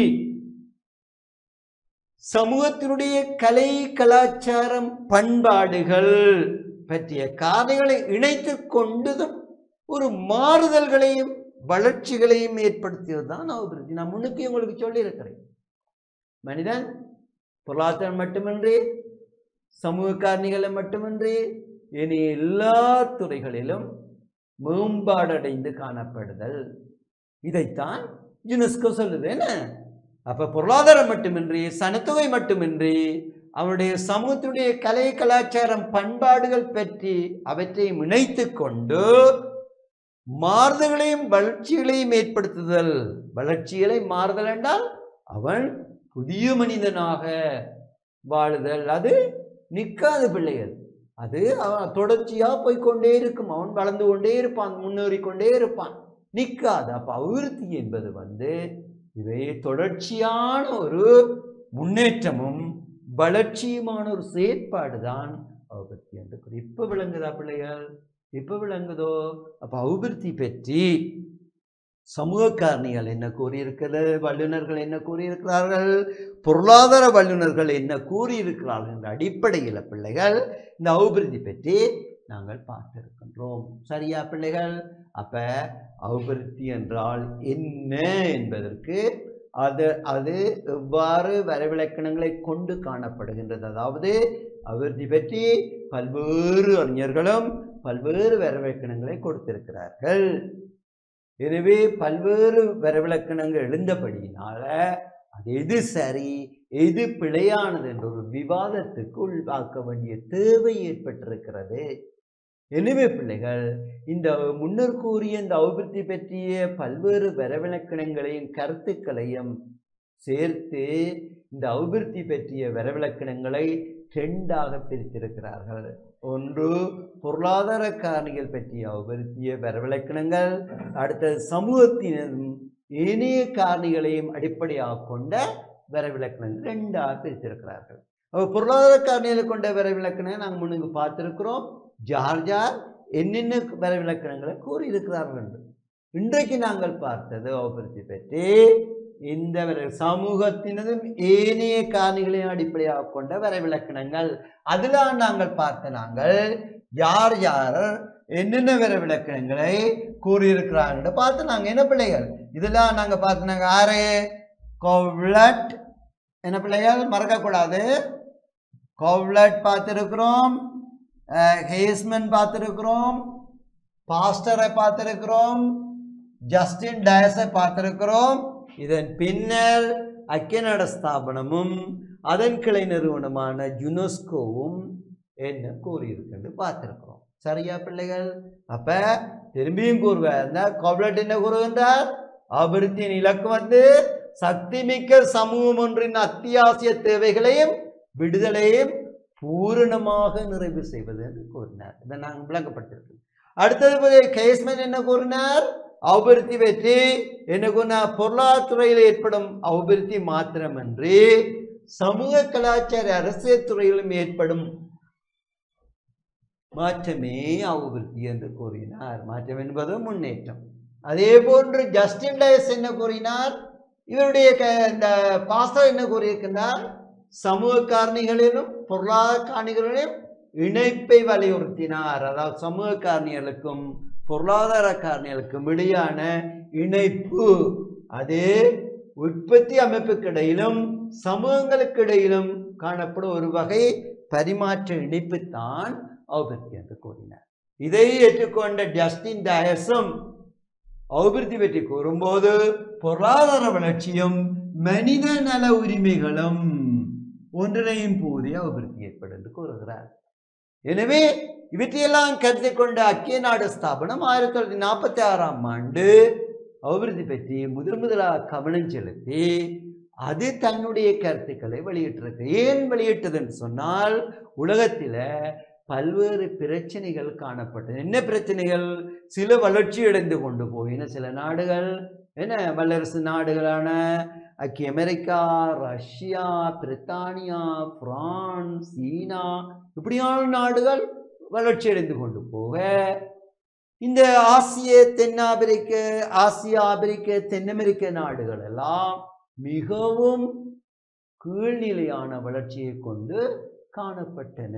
சமூகத்தினுடைய கலை கலாச்சாரம் பண்பாடுகள் பற்றிய காரணிகளை இணைத்து கொண்டதும் ஒரு மாறுதல்களையும் வளர்ச்சிகளையும் ஏற்படுத்தியது தான் அபிவிருத்தி நான் முன்னுக்கு உங்களுக்கு சொல்லியிருக்கிறேன் மனிதன் பொருளாதாரம் மட்டுமின்றி சமூக காரணிகளை மட்டுமின்றி இனி எல்லா துறைகளிலும் மேம்பாடடைந்து காணப்படுதல் இதைத்தான் யுனெஸ்கோ சொல்லுது என்ன அப்ப பொருளாதாரம் மட்டுமின்றி சனத்தொகை மட்டுமின்றி அவருடைய சமூகத்துடைய கலை கலாச்சாரம் பண்பாடுகள் பற்றி அவற்றை இணைத்து கொண்டு மாறுதல்களையும் வளர்ச்சிகளையும் ஏற்படுத்துதல் வளர்ச்சிகளை மாறுதல் என்றால் அவன் புதிய மனிதனாக வாழுதல் அது நிற்காத பிள்ளைகள் அது அவன் தொடர்ச்சியா போய்க்கொண்டே இருக்கும் அவன் வளர்ந்து கொண்டே இருப்பான் முன்னேறி கொண்டே இருப்பான் நிற்காது அப்ப அபிவிருத்தி என்பது வந்து இவை தொடர்ச்சியான ஒரு முன்னேற்றமும் வளர்ச்சியுமான ஒரு செயற்பாடு தான் அபிவிருத்தி என்று கூறி இப்ப விளங்குதா பிள்ளைகள் இப்ப விளங்குதோ அப்ப அபிவிருத்தி பற்றி சமூக காரணிகள் என்ன கூறியிருக்கிறது வல்லுநர்கள் என்ன கூறியிருக்கிறார்கள் பொருளாதார வல்லுநர்கள் என்ன கூறியிருக்கிறார்கள் என்ற அடிப்படையில் பிள்ளைகள் இந்த அபிவிருத்தி பற்றி நாங்கள் பார்த்திருக்கின்றோம் சரியா பிள்ளைகள் அப்ப அபிவிருத்தி என்றால் என்ன என்பதற்கு அது அது எவ்வாறு வரைவிலக்கணங்களை கொண்டு காணப்படுகின்றது அதாவது அபிவிருத்தி பற்றி பல்வேறு அறிஞர்களும் பல்வேறு வரைவிலக்கணங்களை கொடுத்திருக்கிறார்கள் எனவே பல்வேறு வரைவிலக்கணங்கள் எழுந்தபடியினால அது எது சரி எது பிழையானது என்ற ஒரு விவாதத்துக்கு உள்வாக்க வேண்டிய தேவை ஏற்பட்டிருக்கிறது எனவே பிள்ளைகள் இந்த முன்னர் கூறிய இந்த அபிவிருத்தி பற்றிய பல்வேறு வரவிலக்கணங்களையும் கருத்துக்களையும் சேர்த்து இந்த அபிவிருத்தி பற்றிய வரவிலக்கணங்களை ரெண்டாக பிரித்திருக்கிறார்கள் ஒன்று பொருளாதார காரணிகள் பற்றிய அபிவிருத்திய வரவிலக்கணங்கள் அடுத்தது சமூகத்தினரும் ஏனைய காரணிகளையும் அடிப்படையாக கொண்ட வரவிலக்கணங்கள் ரெண்டாக பிரித்திருக்கிறார்கள் அப்ப பொருளாதார காரணிகளை கொண்ட வரவிலக்கணங்களை நாங்கள் முன்னுக்கு பார்த்திருக்கிறோம் ஜார் ஜார் என்னென்ன வரவிலக்கணங்களை கூறியிருக்கிறார்கள் என்று இன்றைக்கு நாங்கள் பார்த்தது அபிவிருத்தி பற்றி இந்த வர- சமூகத்தினதும் ஏனைய காரணிகளையும் அடிப்படையாக கொண்ட வரைவிலக்கணங்கள் அதில் நாங்கள் பார்த்த நாங்கள் யார் யார் என்னென்ன வரைவிலக்கணங்களை கூறியிருக்கிறார்கள் பார்த்து நாங்கள் என்ன பிள்ளைகள் இதெல்லாம் நாங்கள் பார்த்து நாங்கள் ஆறு கோவ்லட் என்ன பிள்ளைகள் மறக்கக்கூடாது கோவ்லட் பார்த்துருக்குறோம் ஹேஸ்மன் பார்த்துருக்குறோம் பாஸ்டரை பார்த்துருக்கிறோம் ஜஸ்டின் டயஸை பார்த்திருக்கிறோம் இதன் பின்னர் ஐக்கிய ஸ்தாபனமும் அதன் கிளை நிறுவனமான யுனெஸ்கோவும் என்ன கூறியிருக்குன்னு பார்த்திருக்கிறோம் சரியா பிள்ளைகள் அப்ப திரும்பியும் கூறுவார் இந்த கோப்லட் என்ன கூறுகின்றார் அபிவிருத்தியின் இலக்கு வந்து சக்திமிக்க சமூகம் ஒன்றின் அத்தியாவசிய தேவைகளையும் விடுதலையும் பூரணமாக நிறைவு செய்வது என்று கூறினார் இதை நாங்கள் விளங்கப்பட்டிருக்கோம் அடுத்தது கேஸ்மன் என்ன கூறினார் அபிவிருத்தி பற்றி என்ன கூறினார் பொருளாதாரத்துறையில் ஏற்படும் அபிவிருத்தி மாத்திரமன்றி சமூக கலாச்சார அரசியல் துறையிலும் ஏற்படும் மாற்றமே அபிவிருத்தி என்று கூறினார் மாற்றம் என்பது முன்னேற்றம் அதே போன்று ஜஸ்டின் டயஸ் என்ன கூறினார் இவருடைய க- இந்த பாஸ்டர் என்ன கூறியிருக்கிறார் சமூக காரணிகளிலும் பொருளாதார காரணிகளிலும் இணைப்பை வலியுறுத்தினார் அதாவது சமூக காரணிகளுக்கும் பொருளாதார காரணிகளுக்கும் இடையான இணைப்பு அது உற்பத்தி அமைப்புக்கு இடையிலும் சமூகங்களுக்கு இடையிலும் காணப்படும் ஒரு வகை பரிமாற்ற இணைப்பு தான் அபிவிருத்தி என்று கூறினார் இதை ஏற்றுக்கொண்ட ஜஸ்டின் டயஸும் அபிவிருத்தி பற்றி கூறும்போது பொருளாதார வளர்ச்சியும் மனித நல உரிமைகளும் ஒன்றினையும் பூரிய அபிவிருத்தி ஏற்படும் என்று கூறுகிறார் எனவே இவற்றையெல்லாம் கருத்தில் கொண்ட ஐக்கிய நாடு ஸ்தாபனம் ஆயிரத்தி தொள்ளாயிரத்தி நாற்பத்தி ஆறாம் ஆண்டு அபிவிருத்தி பற்றி முதல் முதலாக கவனம் செலுத்தி அது தன்னுடைய கருத்துக்களை வெளியிட்டிருக்கு ஏன் வெளியிட்டதுன்னு சொன்னால் உலகத்தில் பல்வேறு பிரச்சனைகள் காணப்பட்டது என்ன பிரச்சனைகள் சில வளர்ச்சி அடைந்து கொண்டு போயின சில நாடுகள் என்ன வல்லரசு நாடுகளான ஐக்கிய அமெரிக்கா ரஷ்யா பிரித்தானியா பிரான்ஸ் சீனா இப்படியான நாடுகள் வளர்ச்சி அடைந்து கொண்டு போக இந்த ஆசிய தென்னாப்பிரிக்க ஆசியா ஆப்பிரிக்க தென் அமெரிக்க நாடுகள் எல்லாம் மிகவும் கீழ்நிலையான வளர்ச்சியை கொண்டு காணப்பட்டன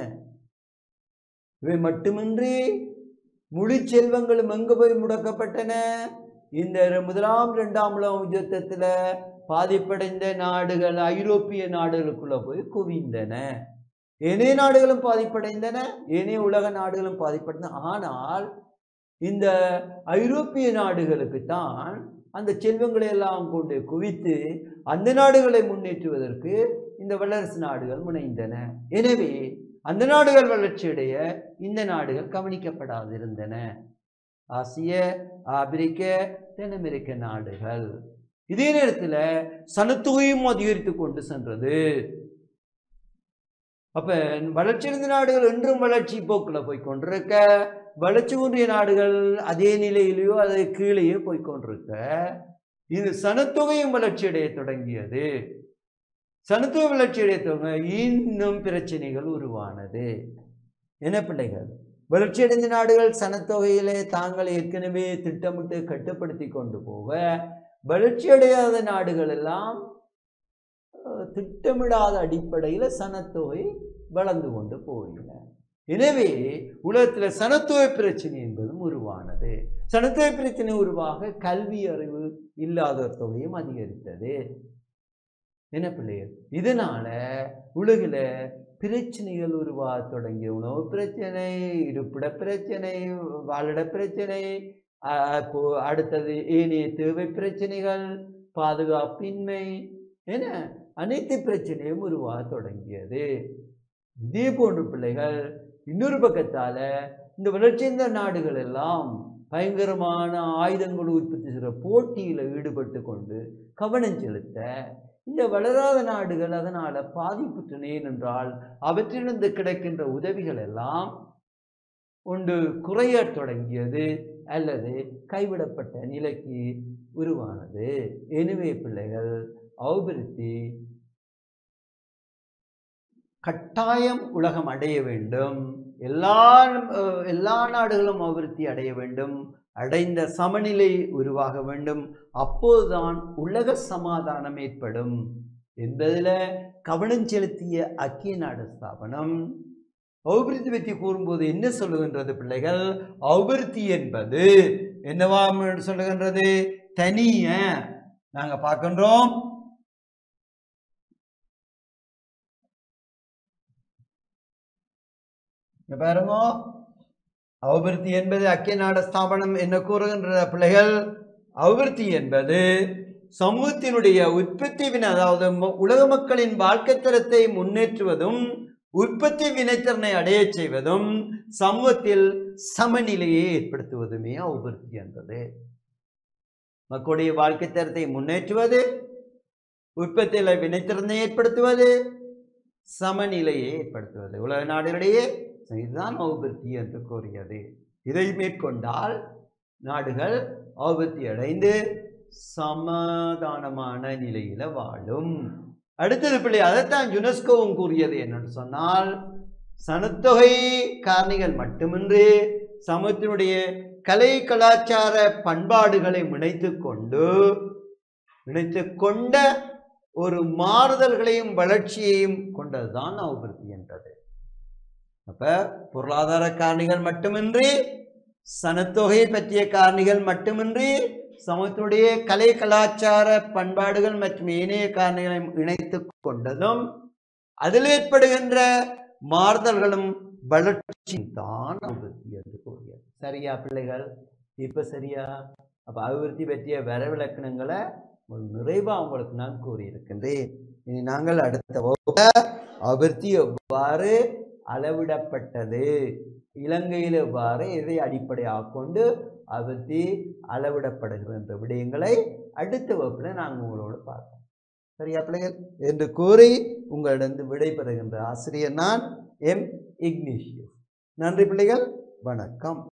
இவை மட்டுமின்றி முழு செல்வங்களும் எங்கு போய் முடக்கப்பட்டன இந்த முதலாம் இரண்டாம் உலக யுத்தத்தில் பாதிப்படைந்த நாடுகள் ஐரோப்பிய நாடுகளுக்குள்ள போய் குவிந்தன ஏனைய நாடுகளும் பாதிப்படைந்தன ஏனைய உலக நாடுகளும் பாதிப்படைந்தன ஆனால் இந்த ஐரோப்பிய நாடுகளுக்கு தான் அந்த செல்வங்களை எல்லாம் கொண்டு குவித்து அந்த நாடுகளை முன்னேற்றுவதற்கு இந்த வல்லரசு நாடுகள் முனைந்தன எனவே அந்த நாடுகள் வளர்ச்சியடைய இந்த நாடுகள் கவனிக்கப்படாதிருந்தன ஆசிய ஆப்பிரிக்க தென் அமெரிக்க நாடுகள் இதே நேரத்தில் சனத்தொகையும் அதிகரித்து கொண்டு சென்றது அப்ப வளர்ச்சியடைந்த நாடுகள் என்றும் வளர்ச்சி போக்கில் போய் கொண்டிருக்க வளர்ச்சி குன்றிய நாடுகள் அதே நிலையிலேயோ அது கீழேயோ போய் கொண்டிருக்க இது சனத்தொகையும் வளர்ச்சியடைய தொடங்கியது சனத்தொகை வளர்ச்சியடைய தொடங்க இன்னும் பிரச்சனைகள் உருவானது என்ன பிள்ளைகள் வளர்ச்சியடைந்த நாடுகள் சனத்தொகையிலே தாங்கள் ஏற்கனவே திட்டமிட்டு கட்டுப்படுத்தி கொண்டு போக வளர்ச்சியடையாத நாடுகள் எல்லாம் அஹ், திட்டமிடாத அடிப்படையில் சனத்தொகை வளர்ந்து கொண்டு போகின்றன எனவே உலகத்தில் சனத்தொகை பிரச்சனை என்பதும் உருவானது சனத்தொகை பிரச்சனை உருவாக கல்வி அறிவு இல்லாதோர் தொகையும் அதிகரித்தது என்ன பிள்ளைகள் இதனால உலகில் பிரச்சனைகள் உருவாக தொடங்கிய உணவு பிரச்சனை இருப்பிட பிரச்சனை வாழிட பிரச்சனை அஹ், இப்போ அடுத்தது ஏனைய தேவை பிரச்சனைகள் பாதுகாப்பின்மை என அனைத்து பிரச்சனையும் உருவாக தொடங்கியது இதே போன்ற பிள்ளைகள் இன்னொரு பக்கத்தால இந்த வளர்ச்சியடைந்த நாடுகள் எல்லாம் பயங்கரமான ஆயுதங்கள் உற்பத்தி செய்கிற போட்டியில் ஈடுபட்டு கொண்டு கவனம் செலுத்த இந்த வளராத நாடுகள் அதனால் பாதிப்புற்றன ஏனென்றால் அவற்றிலிருந்து கிடைக்கின்ற உதவிகள் எல்லாம் ஒன்று குறையத் தொடங்கியது அல்லது கைவிடப்பட்ட நிலைக்கு உருவானது எனவே பிள்ளைகள் அபிவிருத்தி கட்டாயம் உலகம் அடைய வேண்டும் எல்லா அஹ், எல்லா நாடுகளும் அபிவிருத்தி அடைய வேண்டும் அடைந்த சமநிலை உருவாக வேண்டும் அப்போதுதான் உலக சமாதானம் ஏற்படும் என்பதில் கவனம் செலுத்திய ஐக்கிய நாடு ஸ்தாபனம் அபிவிருத்தி பற்றி கூறும்போது என்ன சொல்லுகின்றது பிள்ளைகள் அபிவிருத்தி என்பது என்னவா சொல்லுகின்றது தனிய நாங்க பார்க்கின்றோம் இங்க பாருங்க அபிவிருத்தி என்பது ஐக்கிய நாடு ஸ்தாபனம் என்ன கூறுகின்ற பிள்ளைகள் அபிவிருத்தி என்பது சமூகத்தினுடைய உற்பத்தி வினை அதாவது ம- உலக மக்களின் வாழ்க்கை தரத்தை முன்னேற்றுவதும் உற்பத்தி வினைத்திறனை அடையச் செய்வதும் சமூகத்தில் சமநிலையை ஏற்படுத்துவதுமே அபிவிருத்தி என்பது மக்களுடைய வாழ்க்கை தரத்தை முன்னேற்றுவது உற்பத்தியில் வினைத்திறனை ஏற்படுத்துவது சமநிலையை ஏற்படுத்துவது உலக நாடுகளிடையே இதுதான் அபிவிருத்தி என்று கூறியது இதை மேற்கொண்டால் நாடுகள் அபிவிருத்தி அடைந்து சமாதானமான நிலையில வாழும் அடுத்தது பிள்ளை அதைத்தான் யுனெஸ்கோவும் கூறியது என்னன்னு சொன்னால் சனத்தொகை காரணிகள் மட்டுமின்றி சமூகத்தினுடைய கலை கலாச்சார பண்பாடுகளை இணைத்து கொண்டு இணைத்து கொண்ட ஒரு மாறுதல்களையும் வளர்ச்சியையும் கொண்டதுதான் அபிவிருத்தி என்றது அப்ப பொருளாதார காரணிகள் மட்டுமின்றி சனத்தொகை பற்றிய காரணிகள் மட்டுமின்றி சமூகத்தினுடைய கலை கலாச்சார பண்பாடுகள் மற்றும் ஏனைய காரணிகளை இணைத்து கொண்டதும் அதில் ஏற்படுகின்ற மாறுதல்களும் வளர்ச்சியும் தான் அபிவிருத்தி என்று கூறியது சரியா பிள்ளைகள் இப்ப சரியா அப்ப அபிவிருத்தி பற்றிய வரவிலக்கணங்களை ஒரு நிறைவா உங்களுக்கு நான் கூறியிருக்கின்றேன் இனி நாங்கள் அடுத்த வகுப்புல அபிவிருத்தி எவ்வாறு அளவிடப்பட்டது இலங்கையில் எவ்வாறு இதை அடிப்படையாக கொண்டு அபிவிருத்தி அளவிடப்படுகிறது என்ற விடயங்களை அடுத்த வகுப்புல நாங்கள் உங்களோடு பார்ப்போம் சரியா பிள்ளைகள் என்று கூறி உங்களிடம் விடைபெறுகின்ற ஆசிரியர் நான் எம் இக்னிஷியஸ் நன்றி பிள்ளைகள் வணக்கம்